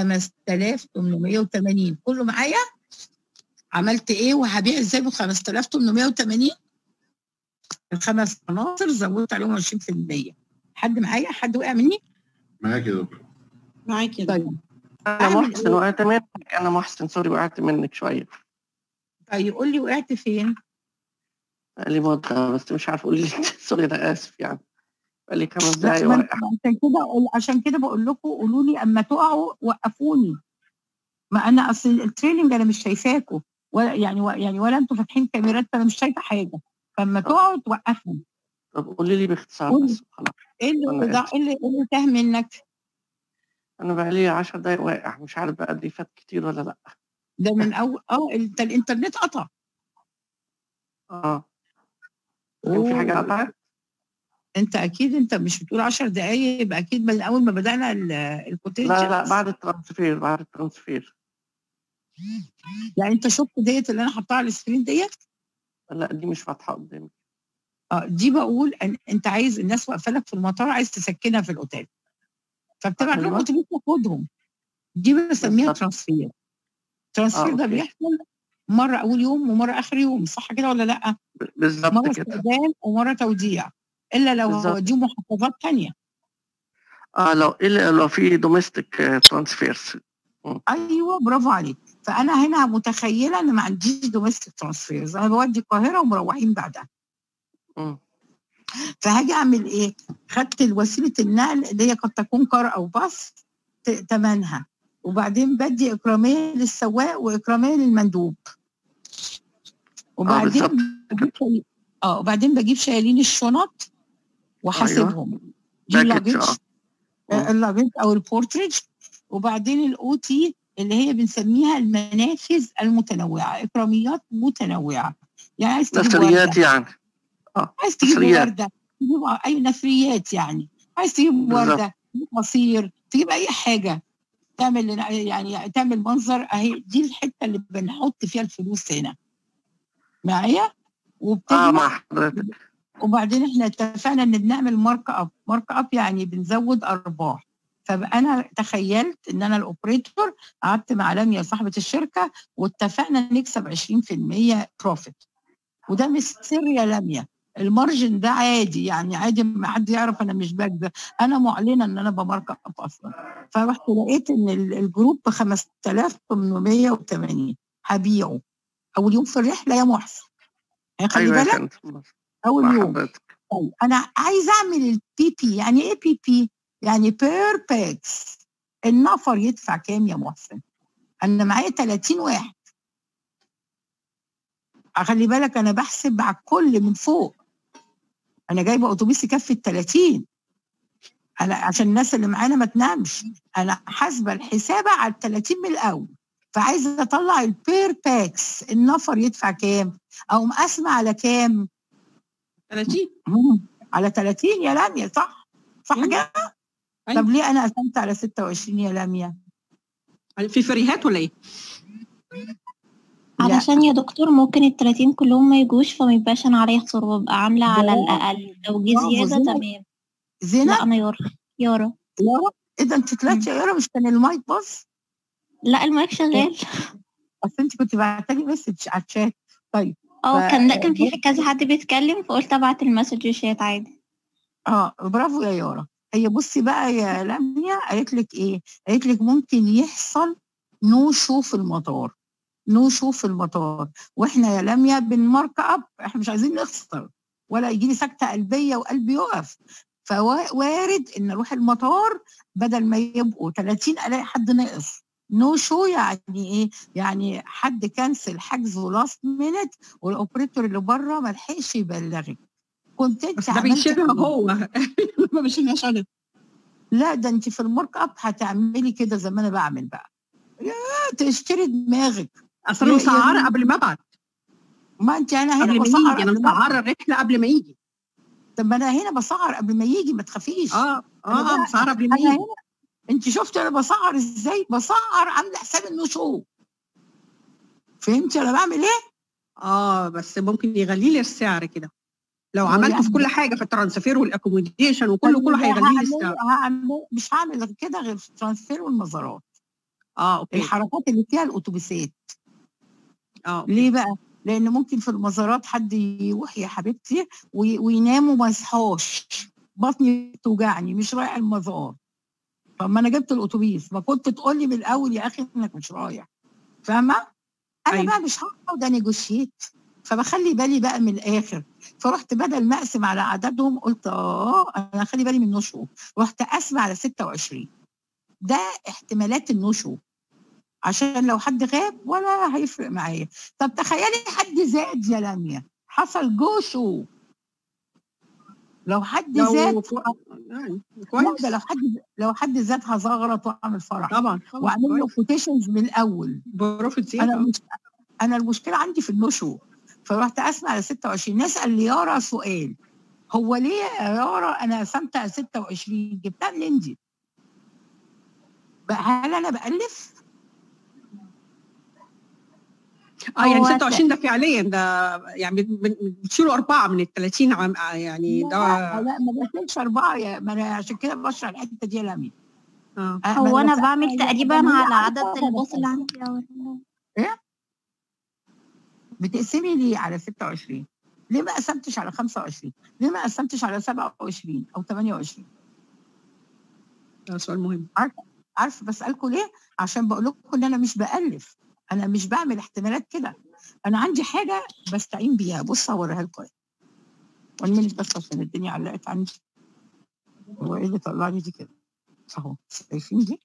5880 كله معايا عملت ايه وهبيع ازاي ب 5880 الخمس عناصر زودت عليهم 20% حد معايا حد وقع مني معاك يا دكتور معاك يا طيب دكتور انا أعمل محسن إيه؟ وقعت منك انا محسن سوري وقعت منك شويه طيب قول لي وقعت فين لي مده بس مش عارف اقول لي سوري انا اسف يعني بقالي خمس لا دقايق ما واقع ما عشان كده أقول- عشان كده بقول لكم قولوا لي اما تقعوا وقفوني ما انا اصل التريننج انا مش شايفاكم ولا يعني و- يعني ولا انتوا فاتحين كاميرات فانا مش شايفه حاجه فاما تقعوا توقفوا طب قولي لي باختصار قولي. بس خلاص ايه اللي أنا ده آسف. ايه اللي إيه اللي تاه منك انا بقالي 10 دقايق واقع مش عارف بقى دي فات كتير ولا لا ده من اول اه انت الانترنت قطع اه كان في حاجه أوه. قطعت انت اكيد انت مش بتقول 10 دقايق يبقى اكيد من اول ما بدانا الكوتيج لا لا بعد الترانسفير بعد الترانسفير يعني انت شفت ديت اللي انا حطها على السكرين ديت لا دي مش فاتحه قدامي اه دي بقول ان انت عايز الناس واقفه لك في المطار عايز تسكنها في الاوتيل فبتبعت لهم أيوة. اتوبيس ياخدهم دي بسميها بالظبط. ترانسفير الترانسفير آه، ده أوكي. بيحصل مره اول يوم ومره اخر يوم صح كده ولا لا ب- بالظبط مره كده استخدام ومره توديع الا لو بالظبط. هوديهم محافظات تانية اه لو الا لو في دوميستيك ترانسفيرز ايوه برافو عليك فانا هنا متخيله ان ما عنديش دوميستيك ترانسفيرز انا بودي القاهره ومروحين بعدها فهاجي اعمل ايه؟ خدت وسيله النقل اللي هي قد تكون كار او باص ت- تمنها وبعدين بدي اكراميه للسواق واكراميه للمندوب وبعدين بالظبط بجيب شاي- اه وبعدين بجيب شايلين الشنط وحاسبهم دي باكج luggage اه آه، اللاجج او البورتريج وبعدين الاو تي اللي هي بنسميها المنافذ المتنوعه اكراميات متنوعه يعني عايز تجيب نثريات ورده يعني عايز تجيب نثريات. ورده تجيب اي نثريات يعني عايز تجيب بالظبط. ورده تجيب عصير تجيب اي حاجه تعمل لنا- يعني تعمل منظر اهي دي الحته اللي بنحط فيها الفلوس هنا معايا اه وبتجمع مع حضرتك وبعدين احنا اتفقنا ان بنعمل مارك اب مارك اب يعني بنزود ارباح فبقى انا تخيلت ان انا الاوبريتور قعدت مع لميا صاحبه الشركه واتفقنا نكسب 20% بروفيت وده مش سر يا لميا المارجن ده عادي يعني عادي ما حد يعرف انا مش بكذب انا معلنه ان انا بمارك اب اصلا فرحت لقيت ان ال- الجروب ب 5880 هبيعه اول يوم في الرحله يا محسن يعني خلي ايوه يا بالك فندم اول مع يوم حضرتك طيب انا عايزه اعمل البي بي يعني ايه بي بي يعني بير باكس النفر يدفع كام يا محسن انا معايا 30 واحد خلي بالك انا بحسب على الكل من فوق انا جايبه اتوبيس يكفي ال 30 انا عشان الناس اللي معانا ما تنامش انا حاسبه الحسابه على ال 30 من الاول فعايزه اطلع البير باكس النفر يدفع كام او مقسمه على كام 30 مم. على 30 يا لميا صح صح مم. كده أيوة. طب ليه انا قسمت على 26 يا لميا في فريهات ولا ايه؟ لا. علشان يا دكتور ممكن ال 30 كلهم ما يجوش فما يبقاش انا عليا خسارة ببقى عاملة على برافو. الأقل لو جه برافو، زيادة زينب. تمام زينب لا أنا يارا يارا يارا ايه ده انت طلعتي يا يارا مش كان المايك باص لا المايك شغال اصل انت كنت بعتلي مسج على الشات طيب اه ف- كان ده كان في كذا حد بيتكلم فقلت ابعت المسج شات عادي اه برافو يا يارا هي بصي بقى يا لميا قالت لك ايه قالت لك ممكن يحصل نو شو في المطار نو شو في المطار واحنا يا لميا بنمارك اب احنا مش عايزين نخسر ولا يجي لي سكته قلبيه وقلبي يقف فوارد ان اروح المطار بدل ما يبقوا 30 الاقي حد ناقص نو شو يعني ايه؟ يعني حد كنسل حجزه لاست مينت والاوبريتور اللي بره ما لحقش يبلغك كنت انت بس ده عملتي بيشبه كده. هو ما بيشبهش انا لا ده انت في المارك اب هتعملي كده زي ما انا بعمل بقى يا تشتري دماغك اصل انا يا- مسعره يا- قبل ما ابعت ما انت انا هنا قبل ما بسعر يجي انا قبل ما مسعره الرحله قبل ما يجي طب ما انا هنا بسعر قبل ما يجي ما تخافيش اه أنا اه اه بقى- مسعره قبل ما انا يجي هنا انت شفت انا بسعر ازاي بسعر عامله حساب انه شو فهمتي انا بعمل ايه اه بس ممكن يغلي لي السعر كده لو هو عملته يعني- في كل حاجه في الترانسفير والاكوموديشن وكله كله طيب هيغلي لي هعمل- السعر هعمل مش هعمل غير كده غير في الترانسفير والمزارات اه اوكي الحركات اللي فيها الاتوبيسات اه أوكي. ليه بقى؟ لأن ممكن في المزارات حد يروح يا حبيبتي وي- وينام وما يصحاش بطني بتوجعني مش رايح المزار طب ما أنا جبت الأتوبيس ما كنت تقول لي من الأول يا أخي إنك مش رايح فاهمة؟ أنا أيوة. بقى مش هقعد أنيجوشيت فبخلي بالي بقى من الآخر فرحت بدل ما اقسم على عددهم قلت اه انا خلي بالي من النشو رحت قاسمه على 26 ده احتمالات النشو عشان لو حد غاب ولا هيفرق معايا طب تخيلي حد زاد يا لميا حصل جوشو لو حد زاد لو كو- يعني لا كويس ده لو حد لو حد زاد هزغرط واعمل فرح طبعا طبعا واعمل له كويس. كوتيشنز من الاول بروفيت انا زياده مش انا المشكله عندي في النشو فرحت اسمع على 26 نسال ليارا سؤال هو ليه يا يارا انا قسمت على 26 جبتها منين دي؟ بقى هل انا بالف؟ اه يعني هو 26 ده فعليا ده يعني بت- بت- بتشيلوا اربعه من ال 30 عم يعني لا ده لا ما بكتبش اربعه يا ما انا عشان كده بشرح الحته دي يا لمي اه أه، هو ما انا بس- بعمل يعني تقريبا هي على عارفة عدد ولا الباص اللي بس. عندي أو- بتقسمي ليه على 26 ليه ما قسمتش على 25 ليه ما قسمتش على 27 او 28 ده سؤال مهم عارفه بسالكم ليه عشان بقول لكم ان انا مش بالف انا مش بعمل احتمالات كده انا عندي حاجه بستعين بيها بص هوريها لكم والمنت بس عشان الدنيا علقت عندي هو ايه اللي طلعني دي كده اهو شايفين دي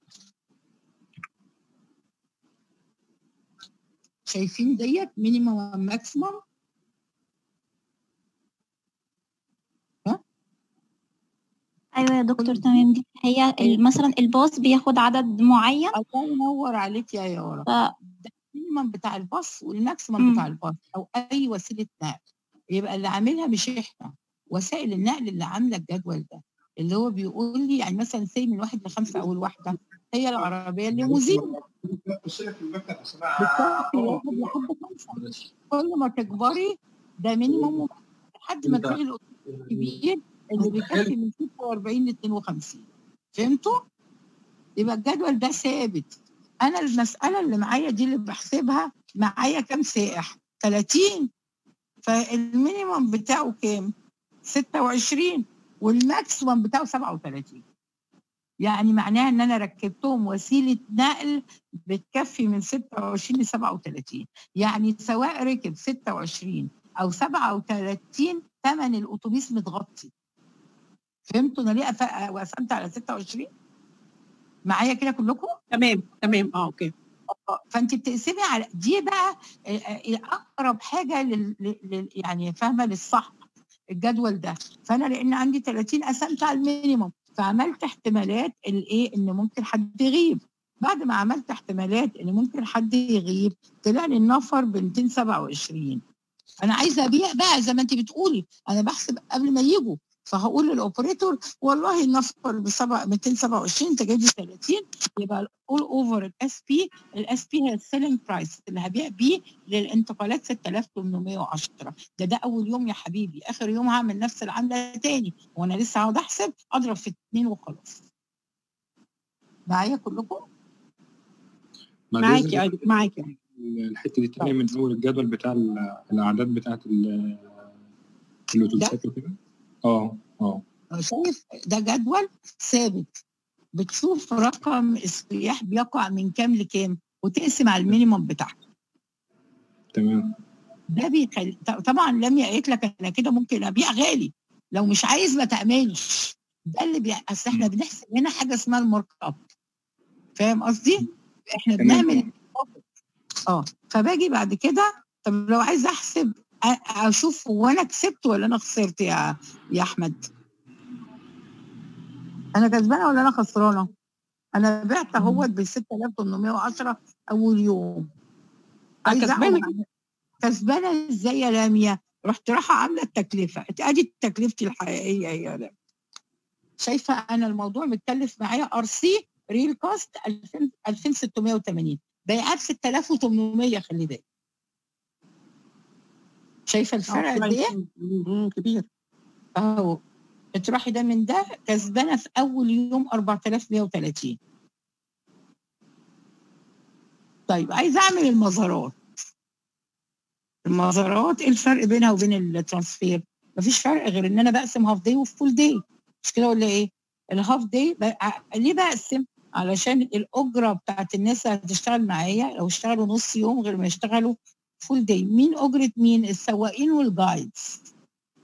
شايفين ديت مينيمم ماكسيمم ايوه يا دكتور تمام دي هي ال- مثلا الباص بياخد عدد معين الله ينور عليك يا يارا ف ده المينيمم بتاع الباص والماكسيمم مم. بتاع الباص او اي وسيله نقل يبقى اللي عاملها مش احنا وسائل النقل اللي عامله الجدول ده اللي هو بيقول لي يعني مثلا سي من واحد لخمسه اول واحده هي العربيه الليموزين بتكفي واحد لحد خمسه كل ما تكبري ده مينيمم لحد ما تلاقي الأتوبيس الكبير اللي بيكفي من 46 ل 52 فهمتوا؟ يبقى الجدول ده ثابت انا المساله اللي معايا دي اللي بحسبها معايا كام سائح 30 فالمينيمم بتاعه كام 26 والماكسيمم بتاعه 37 يعني معناها ان انا ركبتهم وسيله نقل بتكفي من 26 ل 37 يعني سواء ركب 26 او 37 ثمن الاتوبيس متغطي فهمتوا انا ليه أف- وقسمت على 26 معايا كده كلكم تمام تمام اه اوكي آه، فانت بتقسمي على دي بقى آه، آه، اقرب حاجه لل... لل... يعني فاهمه للصح الجدول ده فانا لان عندي 30 قسمت على المينيموم فعملت احتمالات الايه ان ممكن حد يغيب بعد ما عملت احتمالات ان ممكن حد يغيب طلع لي النفر ب 227 انا عايزه ابيع بقى زي ما انت بتقولي انا بحسب قبل ما يجوا فهقول للاوبريتور والله النفر ب 227 انت جايب لي 30 يبقى اول اوفر الاس بي الاس بي هي السيلينج برايس اللي هبيع بيه للانتقالات 6810 ده ده اول يوم يا حبيبي اخر يوم هعمل نفس العمله تاني وانا لسه هقعد احسب اضرب في اتنين وخلاص معايا كلكم بعد معاكي إذنك أيوة، معاكي الحته دي تاني من اول الجدول بتاع ال- الاعداد بتاعت ال- الاتوبيسات وكده اه اه شايف ده جدول ثابت بتشوف رقم السياح بيقع من كام لكام وتقسم على المينيمم بتاعها تمام ده بيخلي ط- طبعا لم قالت لك انا كده ممكن ابيع غالي لو مش عايز ما تعملش ده اللي بي... اصل احنا بنحسب هنا حاجه اسمها المارك اب فاهم قصدي؟ احنا تمام. بنعمل اه فباجي بعد كده طب لو عايز احسب أ- اشوف هو انا كسبت ولا انا خسرت يا يا احمد انا كسبانه ولا انا خسرانه؟ انا بعت اهوت ب 6810 اول يوم عايزه كسبانة. أعمل- كسبانه ازاي يا لاميا؟ رحت رايحه عامله التكلفه ادي تكلفتي الحقيقيه يا لاميا شايفه انا الموضوع متكلف معايا ار سي ريل كوست 2680 بيعات 6800 خلي بالك شايفه الفرق قد ايه؟ مم، كبير اهو اطرحي ده من ده كسبانه في اول يوم 4130 طيب عايزه اعمل المزارات المزارات ايه الفرق بينها وبين الترانسفير مفيش فرق غير ان انا بقسم هاف داي وفول داي مش كده ولا ايه الهاف داي ليه بقسم علشان الاجره بتاعت الناس اللي هتشتغل معايا لو اشتغلوا نص يوم غير ما يشتغلوا فول داي مين اجره مين السواقين والجايدز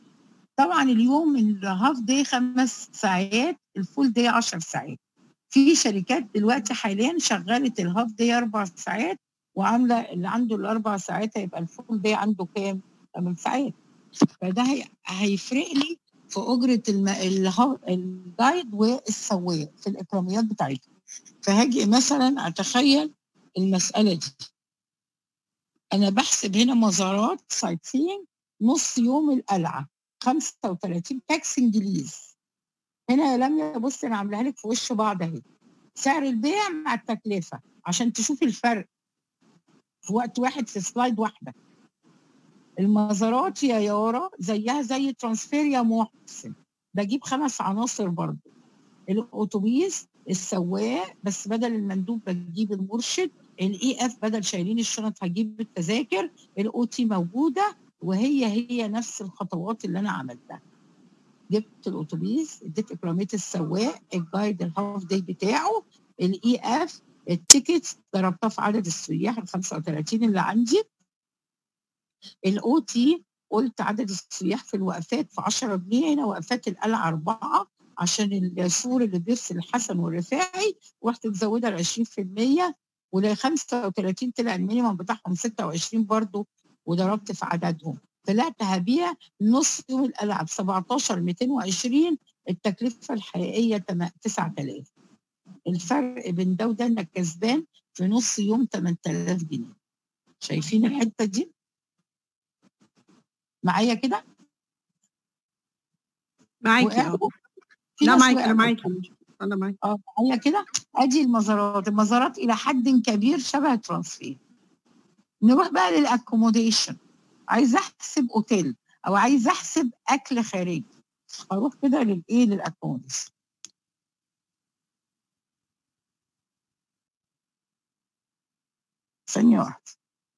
طبعا اليوم الهاف داي خمس ساعات الفول داي 10 ساعات في شركات دلوقتي حاليا شغلت الهاف داي اربع ساعات وعامله اللي عنده الاربع ساعات هيبقى الفول داي عنده كام؟ 8 ساعات فده هي... هيفرق لي في اجره الم... الها- الجايد والسواق في الاكراميات بتاعتهم فهاجي مثلا اتخيل المساله دي انا بحسب هنا مزارات سايت سينج نص يوم القلعه 35 باكس انجليز هنا يا لميا بص انا عاملاها لك في وش بعض اهي سعر البيع مع التكلفه عشان تشوفي الفرق في وقت واحد في سلايد واحده المزارات يا يارا زيها زي ترانسفير يا محسن بجيب خمس عناصر برضه الاتوبيس السواق بس بدل المندوب بجيب المرشد الاي اف بدل شايلين الشنط هجيب التذاكر الاو تي موجوده وهي هي نفس الخطوات اللي انا عملتها جبت الاتوبيس اديت اكراميه السواق الجايد الهاف داي بتاعه الاي اف التيكت ضربتها في عدد السياح ال 35 اللي عندي الاو تي قلت عدد السياح في الوقفات في 10 جنيه هنا وقفات القلعه اربعه عشان السور اللي بيرسل الحسن والرفاعي رحت مزوده ل 20% ول 35 طلع المينيمم بتاعهم 26 برضو وضربت في عددهم طلعت هبيع نص يوم القلعه ب 17 220 التكلفه الحقيقيه تم- 9000 الفرق بين ده وده انك كسبان في نص يوم 8000 جنيه شايفين الحته دي معايا كده معاكي اه وقعوا في لا ناس معاكي انا وقعوا. معاكي انا معاكي اه معايا كده ادي المزارات المزارات الى حد كبير شبه الترانسفير نروح بقى للاكوموديشن عايز احسب اوتيل او عايز احسب اكل خارجي اروح كده للايه للاكوموديشن ثانيه واحده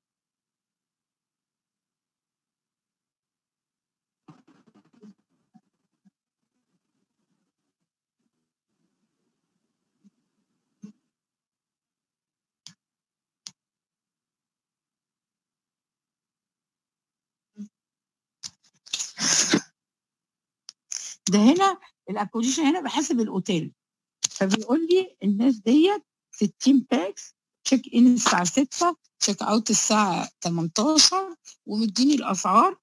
ده هنا الاكوموديشن هنا بحسب الاوتيل فبيقول لي الناس ديت 60 باكس تشيك ان الساعه 6 تشيك اوت الساعه 18 ومديني الاسعار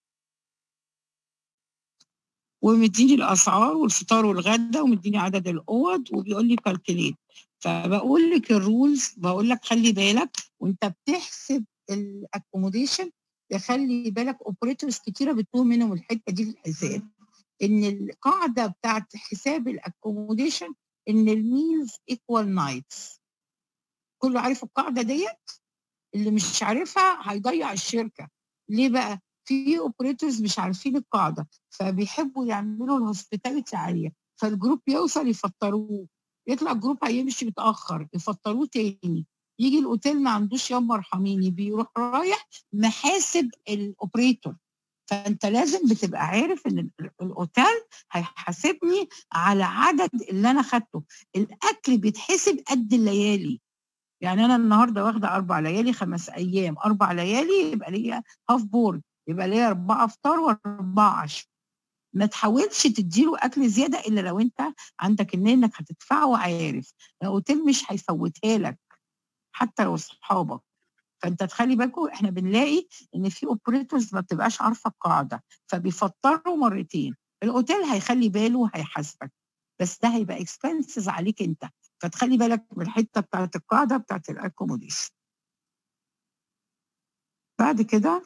ومديني الاسعار والفطار والغدا ومديني عدد الاوض وبيقول لي كالكوليت فبقول لك الرولز بقول لك خلي بالك وانت بتحسب الاكوموديشن خلي بالك اوبريتورز كتيره بتتوه منهم الحته دي في الحساب ان القاعده بتاعت حساب الاكوموديشن ان الميلز ايكوال نايتس كله عارف القاعده ديت اللي مش عارفها هيضيع الشركه ليه بقى في اوبريتورز مش عارفين القاعده فبيحبوا يعملوا الهوسبيتاليتي عاليه فالجروب يوصل يفطروه يطلع الجروب هيمشي متاخر يفطروه تاني يجي الاوتيل ما عندوش يوم مرحميني بيروح رايح محاسب الاوبريتور فانت لازم بتبقى عارف ان ال- الاوتيل هيحاسبني على عدد اللي انا خدته الاكل بيتحسب قد الليالي يعني انا النهارده واخده اربع ليالي خمس ايام اربع ليالي يبقى ليا هاف بورد يبقى ليا اربعه فطار واربعه عشاء ما تحاولش تديله اكل زياده الا لو انت عندك ان انك هتدفعه وعارف الاوتيل مش هيفوتها لك حتى لو اصحابك فانت تخلي بالكم احنا بنلاقي ان في اوبريتورز ما بتبقاش عارفه القاعده فبيفطروا مرتين الاوتيل هيخلي باله وهيحاسبك بس ده هيبقى اكسبنسز عليك انت فتخلي بالك من الحته بتاعت القاعده بتاعت الاكوموديشن بعد كده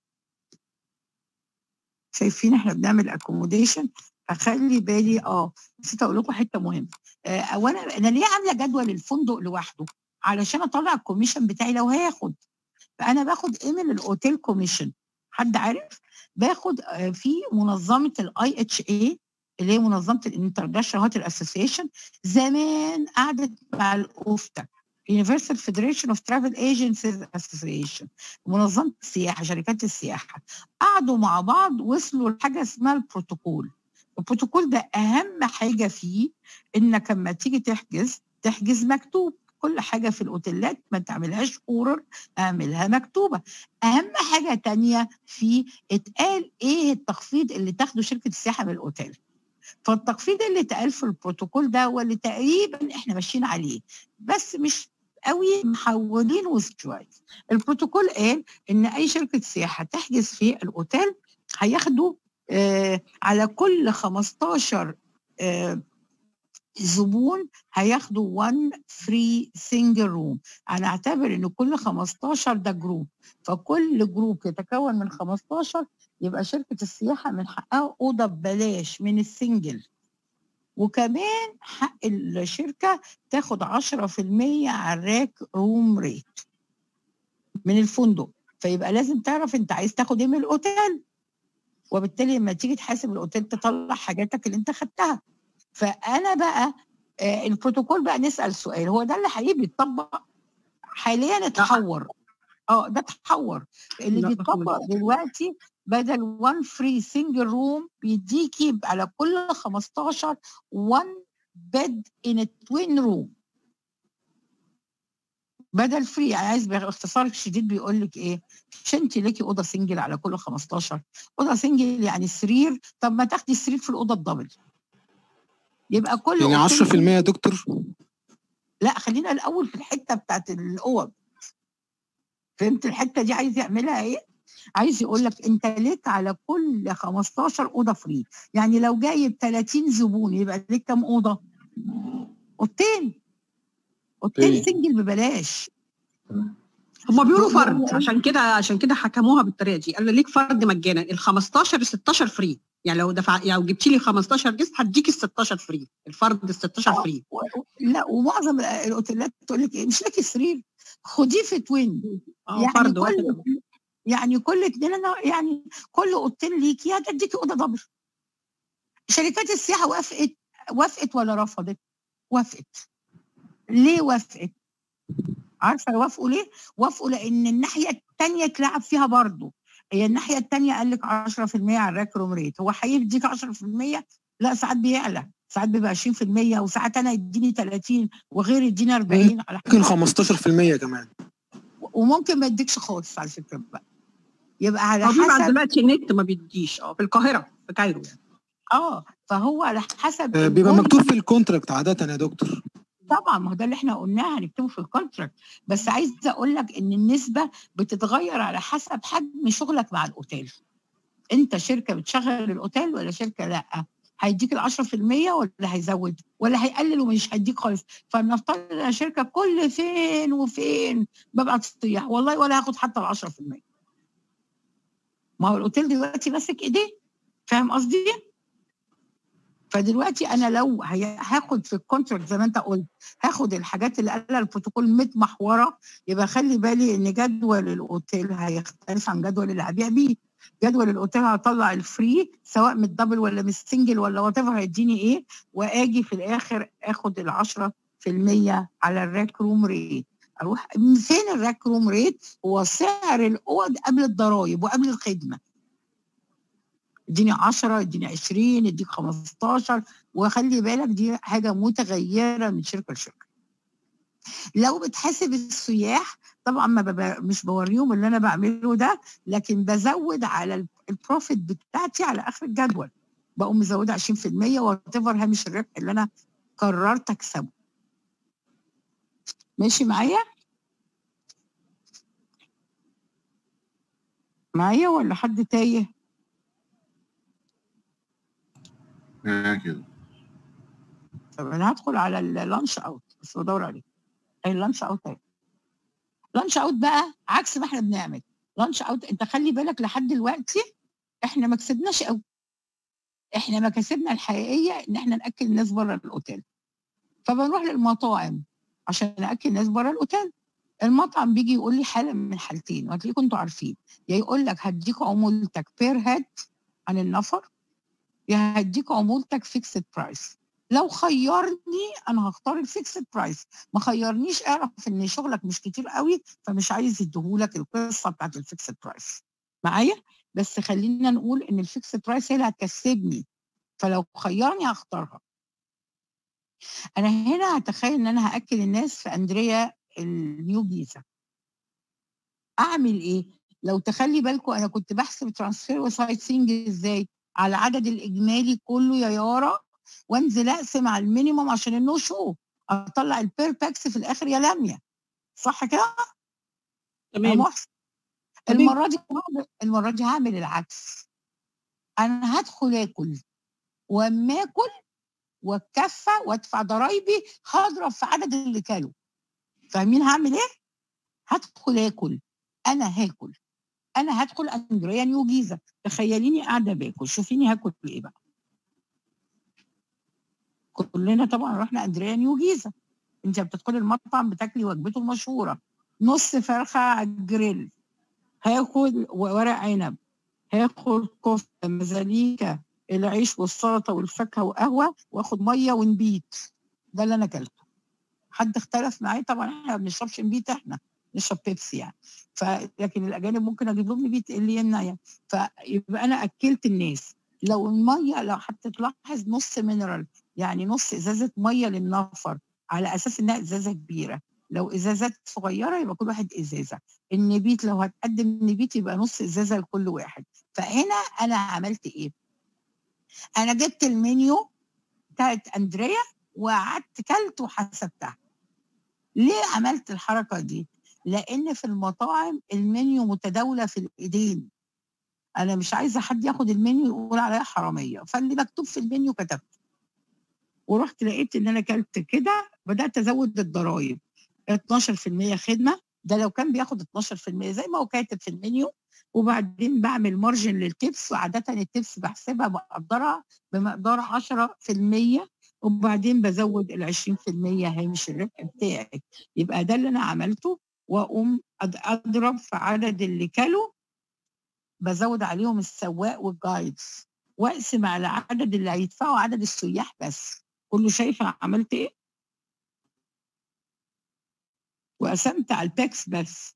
شايفين احنا بنعمل اكوموديشن اخلي بالي اه نسيت اقول لكم حته مهمه آه اولا انا ليه عامله جدول الفندق لوحده علشان اطلع الكوميشن بتاعي لو هاخد فانا باخد ايه من الاوتيل كوميشن حد عارف باخد آه، في منظمه الاي اتش اي اللي هي منظمه الانترناشونال هوتيل اسوسيشن زمان قعدت مع الاوفتا Universal Federation of Travel Agencies Association منظمه السياحه شركات السياحه قعدوا مع بعض وصلوا لحاجه اسمها البروتوكول البروتوكول ده اهم حاجه فيه انك لما تيجي تحجز تحجز مكتوب كل حاجه في الاوتيلات ما تعملهاش اورر اعملها مكتوبه اهم حاجه تانية في اتقال ايه التخفيض اللي تاخده شركه السياحه من الاوتيل فالتخفيض اللي اتقال في البروتوكول ده هو اللي تقريبا احنا ماشيين عليه بس مش قوي محولين شويه البروتوكول قال ان اي شركه سياحه تحجز في الاوتيل هياخدوا آه على كل 15 آه زبون هياخدوا 1 فري سنجل روم انا اعتبر ان كل 15 ده جروب فكل جروب يتكون من 15 يبقى شركه السياحه من حقها اوضه ببلاش من السنجل وكمان حق الشركه تاخد 10% على الراك روم ريت من الفندق فيبقى لازم تعرف انت عايز تاخد ايه من الاوتيل وبالتالي لما تيجي تحاسب الاوتيل تطلع حاجاتك اللي انت خدتها فانا بقى آه البروتوكول بقى نسال سؤال هو ده اللي حقيقي بيتطبق حاليا اتحور اه ده اتحور اللي لا، بيتطبق خالص. دلوقتي بدل 1 فري سنجل روم بيديكي على كل 15 1 بيد ان توين روم بدل فري يعني عايز باختصار شديد بيقول لك ايه مش انت ليكي اوضه سنجل على كل 15 اوضه سنجل يعني سرير طب ما تاخدي السرير في الاوضه الدبل يبقى كل يعني أوضتين 10% يا دكتور لا خلينا الاول في الحته بتاعت الاوض فهمت الحته دي عايز يعملها ايه عايز يقول لك انت ليك على كل 15 اوضه فري يعني لو جايب 30 زبون يبقى ليك كام اوضه اوضتين اوضتين أوكي. سنجل ببلاش هما بيقولوا هو- فرد عشان كده عشان كده حكموها بالطريقه دي قال ليك فرد مجانا ال 15 ال 16 فري يعني لو دفع يعني لو جبتي لي 15 جست هديك ال 16 فري الفرد ال 16 فري و- و- لا ومعظم الاوتيلات تقول لك ايه مش لك سرير خديه في توين اه يعني فرد واحد كل يعني كل اتنين انا يعني كل اوضتين ليكي هتديكي اوضه دبل شركات السياحه وافقت وافقت ولا رفضت؟ وافقت ليه وافقت؟ عارفه وافقوا ليه؟ وافقوا لان الناحيه الثانيه اتلعب فيها برضه هي الناحيه الثانيه قال لك 10% على الراك روم ريت هو هيديك 10% لا ساعات بيعلى ساعات بيبقى 20% وساعات انا يديني 30 وغير يديني 40 على ممكن حسب 15% كمان وممكن ما يديكش خالص على فكره بقى يبقى على هو بيبقى حسب دلوقتي النت ما بيديش اه في القاهره في كايرو يعني اه فهو على حسب آه، بيبقى الجزء- مكتوب في الكونتراكت عادة يا دكتور طبعا ما هو ده اللي احنا قلناه هنكتبه في الكونتراكت بس عايزه اقول لك ان النسبه بتتغير على حسب حجم شغلك مع الاوتيل انت شركه بتشغل الاوتيل ولا شركه لا هيديك ال 10% ولا هيزود ولا هيقلل ومش هيديك خالص فلنفترض ان أنا شركه كل فين وفين ببعت سياح والله ولا هاخد حتى ال 10% ما هو الاوتيل دلوقتي ماسك ايديه فاهم قصدي؟ فدلوقتي انا لو هي- هاخد في الكونتراكت زي ما انت قلت هاخد الحاجات اللي قالها البروتوكول متمحوره يبقى خلي بالي ان جدول الاوتيل هيختلف عن جدول اللي هبيع بيه جدول الاوتيل هطلع الفري سواء من الدبل ولا من السنجل ولا وات ايفر هيديني ايه واجي في الاخر اخد ال 10% على الراك روم ريت اروح فين الراك روم ريت هو سعر الاوض قبل الضرايب وقبل الخدمه اديني 10 اديني 20 اديك 15 وخلي بالك دي حاجه متغيره من شركه لشركه لو بتحاسب السياح طبعا ما بب... مش بوريهم اللي انا بعمله ده لكن بزود على ال- البروفيت بتاعتي على اخر الجدول بقوم مزوده 20% وات ايفر هامش الربح اللي انا قررت اكسبه ماشي معايا معايا ولا حد تايه آه كده طب انا هدخل على اللانش اوت بس بدور عليه اي اللانش اوت اهي لانش اوت بقى عكس ما احنا بنعمل لانش اوت انت خلي بالك لحد دلوقتي احنا ما كسبناش قوي احنا مكاسبنا الحقيقيه ان احنا ناكل الناس بره الاوتيل فبنروح للمطاعم عشان ناكل الناس بره الاوتيل المطعم بيجي يقول لي حاله من حالتين وهتلاقيكم انتوا عارفين يا يقول لك هديك عمولتك بير هيد عن النفر يا هديك عمولتك فيكسد برايس لو خيرني انا هختار الفيكسد برايس ما خيرنيش اعرف ان شغلك مش كتير قوي فمش عايز يديهولك القصه بتاعت الفيكسد برايس معايا بس خلينا نقول ان الفيكسد برايس هي اللي هتكسبني فلو خيرني هختارها انا هنا هتخيل ان انا هاكل الناس في اندريا النيو جيزه اعمل ايه لو تخلي بالكم انا كنت بحسب ترانسفير وسايت سينج ازاي على العدد الاجمالي كله يا يارا وانزل اقسم على المينيموم عشان النو شو اطلع البير باكس في الاخر يا لميا صح كده يا تمام محسن تمام. المره دي هعمل- المره دي هعمل العكس انا هدخل اكل واما اكل واتكفى وادفع ضرايبي هضرب في عدد اللي كلوا فاهمين هعمل ايه؟ هدخل اكل انا هاكل انا هدخل اندريا نيو جيزه تخيليني قاعده باكل شوفيني هاكل ايه بقى كلنا طبعا رحنا اندريا نيو جيزه انت بتدخلي المطعم بتاكلي وجبته المشهوره نص فرخه على الجريل هاخد ورق عنب هاخد كفته مزاليكا العيش والسلطه والفاكهه وقهوه واخد ميه ونبيت ده اللي انا اكلته حد اختلف معايا طبعا احنا ما بنشربش نبيت احنا نشرب بيبسي يعني فلكن الاجانب ممكن اجيب لهم نبيت إيه اللي يمنع يعني فيبقى انا اكلت الناس لو الميه لو حتى تلاحظ نص مينرال يعني نص ازازه ميه للنفر على اساس انها ازازه كبيره لو ازازات صغيره يبقى كل واحد ازازه النبيت لو هتقدم نبيت يبقى نص ازازه لكل واحد فهنا انا عملت ايه انا جبت المنيو بتاعت اندريا وقعدت كلت وحسبتها ليه عملت الحركه دي لان في المطاعم المنيو متداوله في الايدين انا مش عايزه حد ياخد المنيو يقول عليا حراميه فاللي مكتوب في المنيو كتبته ورحت لقيت ان انا كلت كده بدات ازود الضرايب 12% خدمه ده لو كان بياخد 12% زي ما هو كاتب في المنيو وبعدين بعمل مارجن للتبس وعاده التبس بحسبها بقدرها بمقدار 10% وبعدين بزود ال 20% هامش الربح بتاعي يبقى ده اللي انا عملته واقوم أد- اضرب في عدد اللي كلوا بزود عليهم السواق والجايدز واقسم على عدد اللي هيدفعوا عدد السياح بس كله شايف انا عملت ايه وقسمت على الباكس بس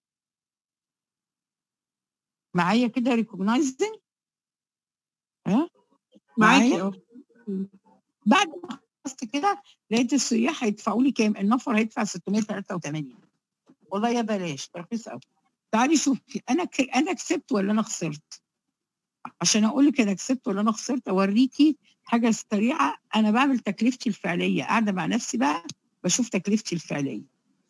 معايا كده ريكوجنايزنج ها معاكي معايا؟ اه بعد ما خلصت كده لقيت السياح هيدفعوا لي كام؟ النفر هيدفع 683 والله يا بلاش رخيص قوي تعالي شوفي انا ك... انا كسبت ولا انا خسرت؟ عشان اقول لك انا كسبت ولا انا خسرت اوريكي حاجه سريعه انا بعمل تكلفتي الفعليه قاعده مع نفسي بقى بشوف تكلفتي الفعليه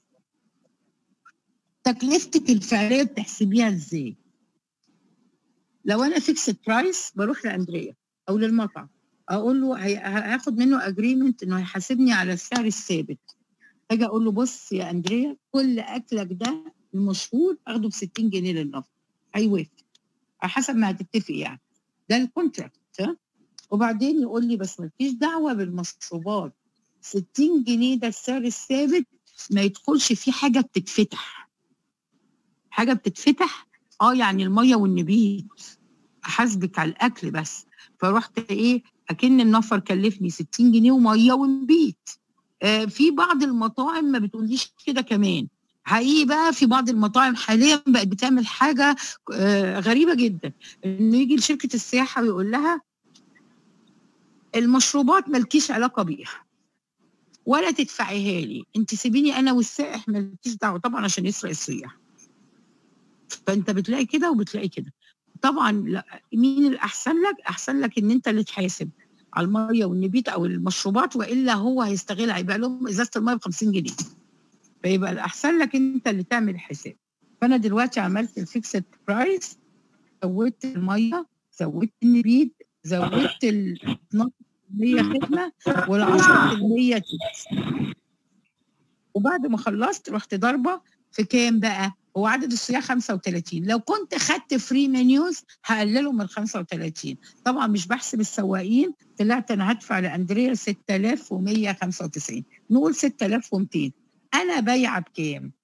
تكلفتك الفعليه بتحسبيها ازاي؟ لو انا فيكسد برايس بروح لاندريا او للمطعم اقول له هي- هاخد منه اجريمنت انه هيحاسبني على السعر الثابت اجي اقول له بص يا اندريا كل اكلك ده المشهور اخده ب 60 جنيه للنفر هيوافق على حسب ما هتتفق يعني ده الكونتراكت ها وبعدين يقول لي بس مالكيش دعوه بالمشروبات 60 جنيه ده السعر الثابت ما يدخلش فيه حاجه بتتفتح حاجه بتتفتح اه يعني الميه والنبيت احاسبك على الاكل بس فرحت ايه اكن النفر كلفني 60 جنيه وميه ونبيت آه في بعض المطاعم ما بتقوليش كده كمان حقيقي بقى في بعض المطاعم حاليا بقت بتعمل حاجه آه غريبه جدا انه يجي لشركه السياحه ويقول لها المشروبات مالكيش علاقه بيها ولا تدفعيها لي انت سيبيني انا والسائح مالكيش دعوه طبعا عشان يسرق السياح فانت بتلاقي كده وبتلاقي كده طبعا لا مين الاحسن لك احسن لك ان انت اللي تحاسب على الميه والنبيت او المشروبات والا هو هيستغل هيبيع لهم ازازه الميه ب 50 جنيه فيبقى الاحسن لك انت اللي تعمل الحساب فانا دلوقتي عملت الفيكسد برايس زودت الميه زودت النبيت زودت ال 12% خدمه وال 10% تيبس وبعد ما خلصت رحت ضاربه في كام بقى؟ هو عدد السياح 35 لو كنت خدت فري منيوز هقلله من 35 طبعا مش بحسب السواقين طلعت انا هدفع لاندريا 6195 نقول 6200 انا بايعه بكام؟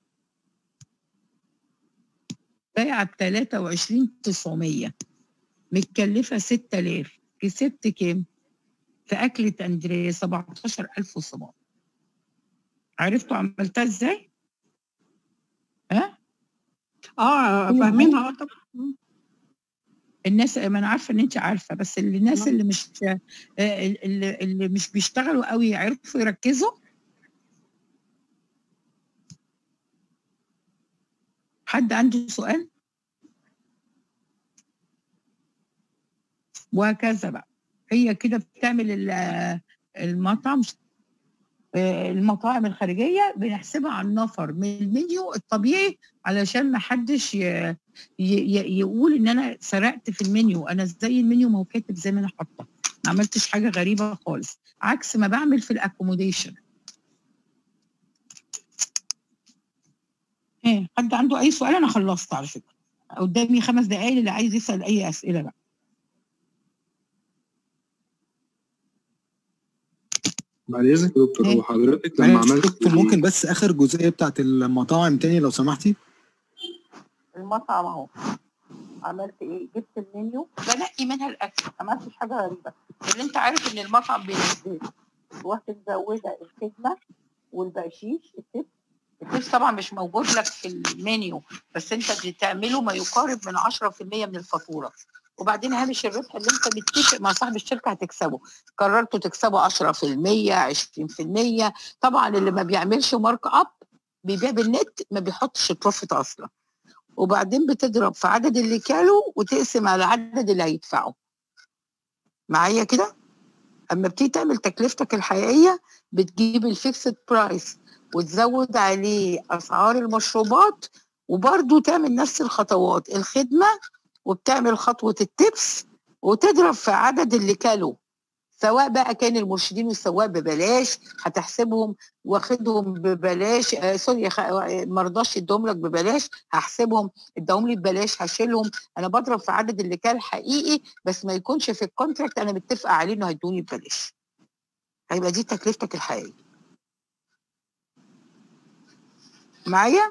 بايعه ب 23900 متكلفه 6000 كسبت كام؟ في اكله اندريا 17700 عرفتوا عملتها ازاي؟ ها؟ اه فاهمينها اه طبعا الناس ما انا عارفه ان انت عارفه بس اللي- الناس اللي مش آه، اللي, اللي مش بيشتغلوا قوي عرفوا يركزوا حد عنده سؤال وهكذا بقى هي كده بتعمل ال- المطعم آه، المطاعم الخارجيه بنحسبها على النفر من المنيو الطبيعي علشان ما حدش ي... ي... ي- يقول ان انا سرقت في المنيو انا زي المنيو ما هو كاتب زي ما انا حاطه ما عملتش حاجه غريبه خالص عكس ما بعمل في الاكوموديشن ايه حد عنده اي سؤال انا خلصت على فكره قدامي خمس دقايق اللي عايز يسال اي اسئله بقى بعد اذنك يا دكتور إيه؟ هو حضرتك لما معلش عملت دكتور ممكن بس اخر جزئيه بتاعت المطاعم تاني لو سمحتي المطعم اهو عملت ايه جبت المنيو بنقي منها الاكل ما عملتش حاجه غريبه اللي انت عارف ان المطعم بينزل رحت مزوده الخدمه والبقشيش التبس التبس طبعا مش موجود لك في المنيو بس انت بتعمله ما يقارب من 10% من الفاتوره وبعدين هامش الربح اللي انت متفق مع صاحب الشركه هتكسبه قررتوا تكسبوا 10% 20% طبعا اللي ما بيعملش مارك اب بيبيع بالنت ما بيحطش البروفيت اصلا وبعدين بتضرب في عدد اللي كالوا وتقسم على العدد اللي هيدفعه معايا كده اما بتيجي تعمل تكلفتك الحقيقيه بتجيب الفيكسد برايس وتزود عليه اسعار المشروبات وبرضه تعمل نفس الخطوات الخدمه وبتعمل خطوه التبس وتضرب في عدد اللي كالوا سواء بقى كان المرشدين والسواق ببلاش هتحسبهم واخدهم ببلاش آه سوري خ- آه، ما رضاش يدوم لك ببلاش هحسبهم اداهم لي ببلاش هشيلهم انا بضرب في عدد اللي كان حقيقي بس ما يكونش في الكونتراكت انا متفقه عليه انه هيدوني ببلاش هيبقى دي تكلفتك الحقيقيه معايا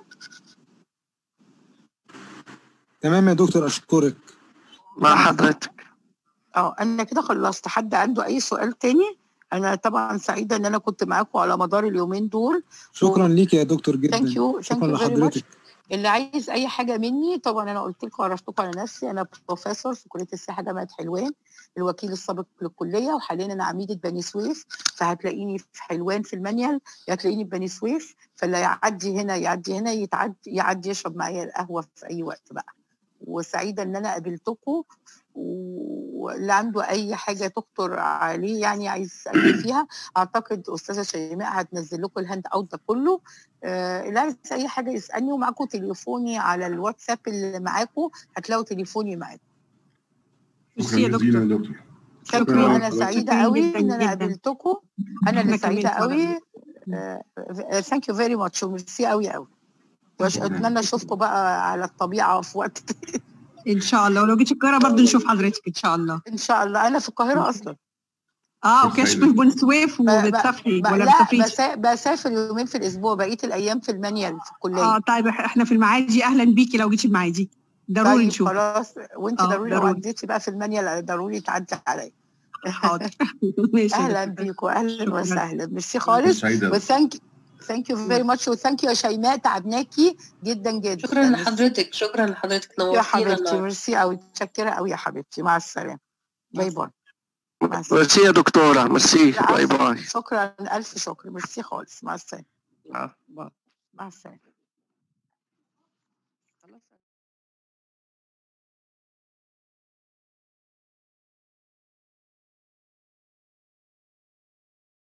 تمام يا دكتور اشكرك مع حضرتك اه انا كده خلصت حد عنده اي سؤال تاني انا طبعا سعيده ان انا كنت معاكم على مدار اليومين دول شكرا ليك يا دكتور جدا ثانك يو ثانك شكرا يو فيري ماتش لحضرتك اللي عايز اي حاجه مني طبعا انا قلت لكم عرفتكم على نفسي انا بروفيسور في كليه السياحه جامعه حلوان الوكيل السابق للكليه وحاليا انا عميده بني سويف فهتلاقيني في حلوان في المنيل هتلاقيني في بني سويف فاللي يعدي هنا يعدي هنا يتعدي يعدي يشرب معايا القهوه في اي وقت بقى وسعيده ان انا قابلتكم واللي عنده اي حاجه تخطر عليه يعني عايز يسالني فيها اعتقد استاذه شيماء هتنزل لكم الهاند اوت ده كله آه، اللي عايز اي حاجه يسالني ومعاكم تليفوني على الواتساب اللي معاكم هتلاقوا تليفوني معاكم ميرسي يا شكرا جزيلا يا دكتور دكتور ثانك شكراً يو يا انا حضرتك. سعيده شكراً قوي جداً ان انا جداً. قابلتكم انا احنا اللي كمان سعيده فعلاً. قوي ثانك يو فيري ماتش وميرسي قوي قوي اتمنى اشوفكم بقى على الطبيعه في وقت ان شاء الله ولو جيت القاهره برضه نشوف حضرتك ان شاء الله ان شاء الله انا في القاهره اصلا اه اوكي سعيدة. اشوفك بني سويف ب- ب- وبتسافري ب- ولا لا بتسافريش بسا- بسافر يومين في الاسبوع بقيه الايام في المنيل في الكليه اه طيب إح- احنا في المعادي اهلا بيكي لو جيتي المعادي ضروري طيب نشوف خلاص وانت آه، ضروري لو ضروري. عديتي بقى في المنيل ضروري تعدي عليا حاضر ماشي يا اهلا دكتور. بيكم اهلا شكراً. وسهلا ميرسي خالص سعيدة وثانك ثانك يو فيري ماتش وثانك يو يا شيماء تعبناكي جدا جدا شكرا لحضرتك شكرا لحضرتك يا نورتينا حبيبتي النهارده ميرسي قوي متشكره قوي يا حبيبتي مع السلامه باي باي مع السلامه ميرسي يا دكتورة ميرسي باي العفو. باي شكرا الف شكر ميرسي خالص مع السلامه آه، باي. مع السلامه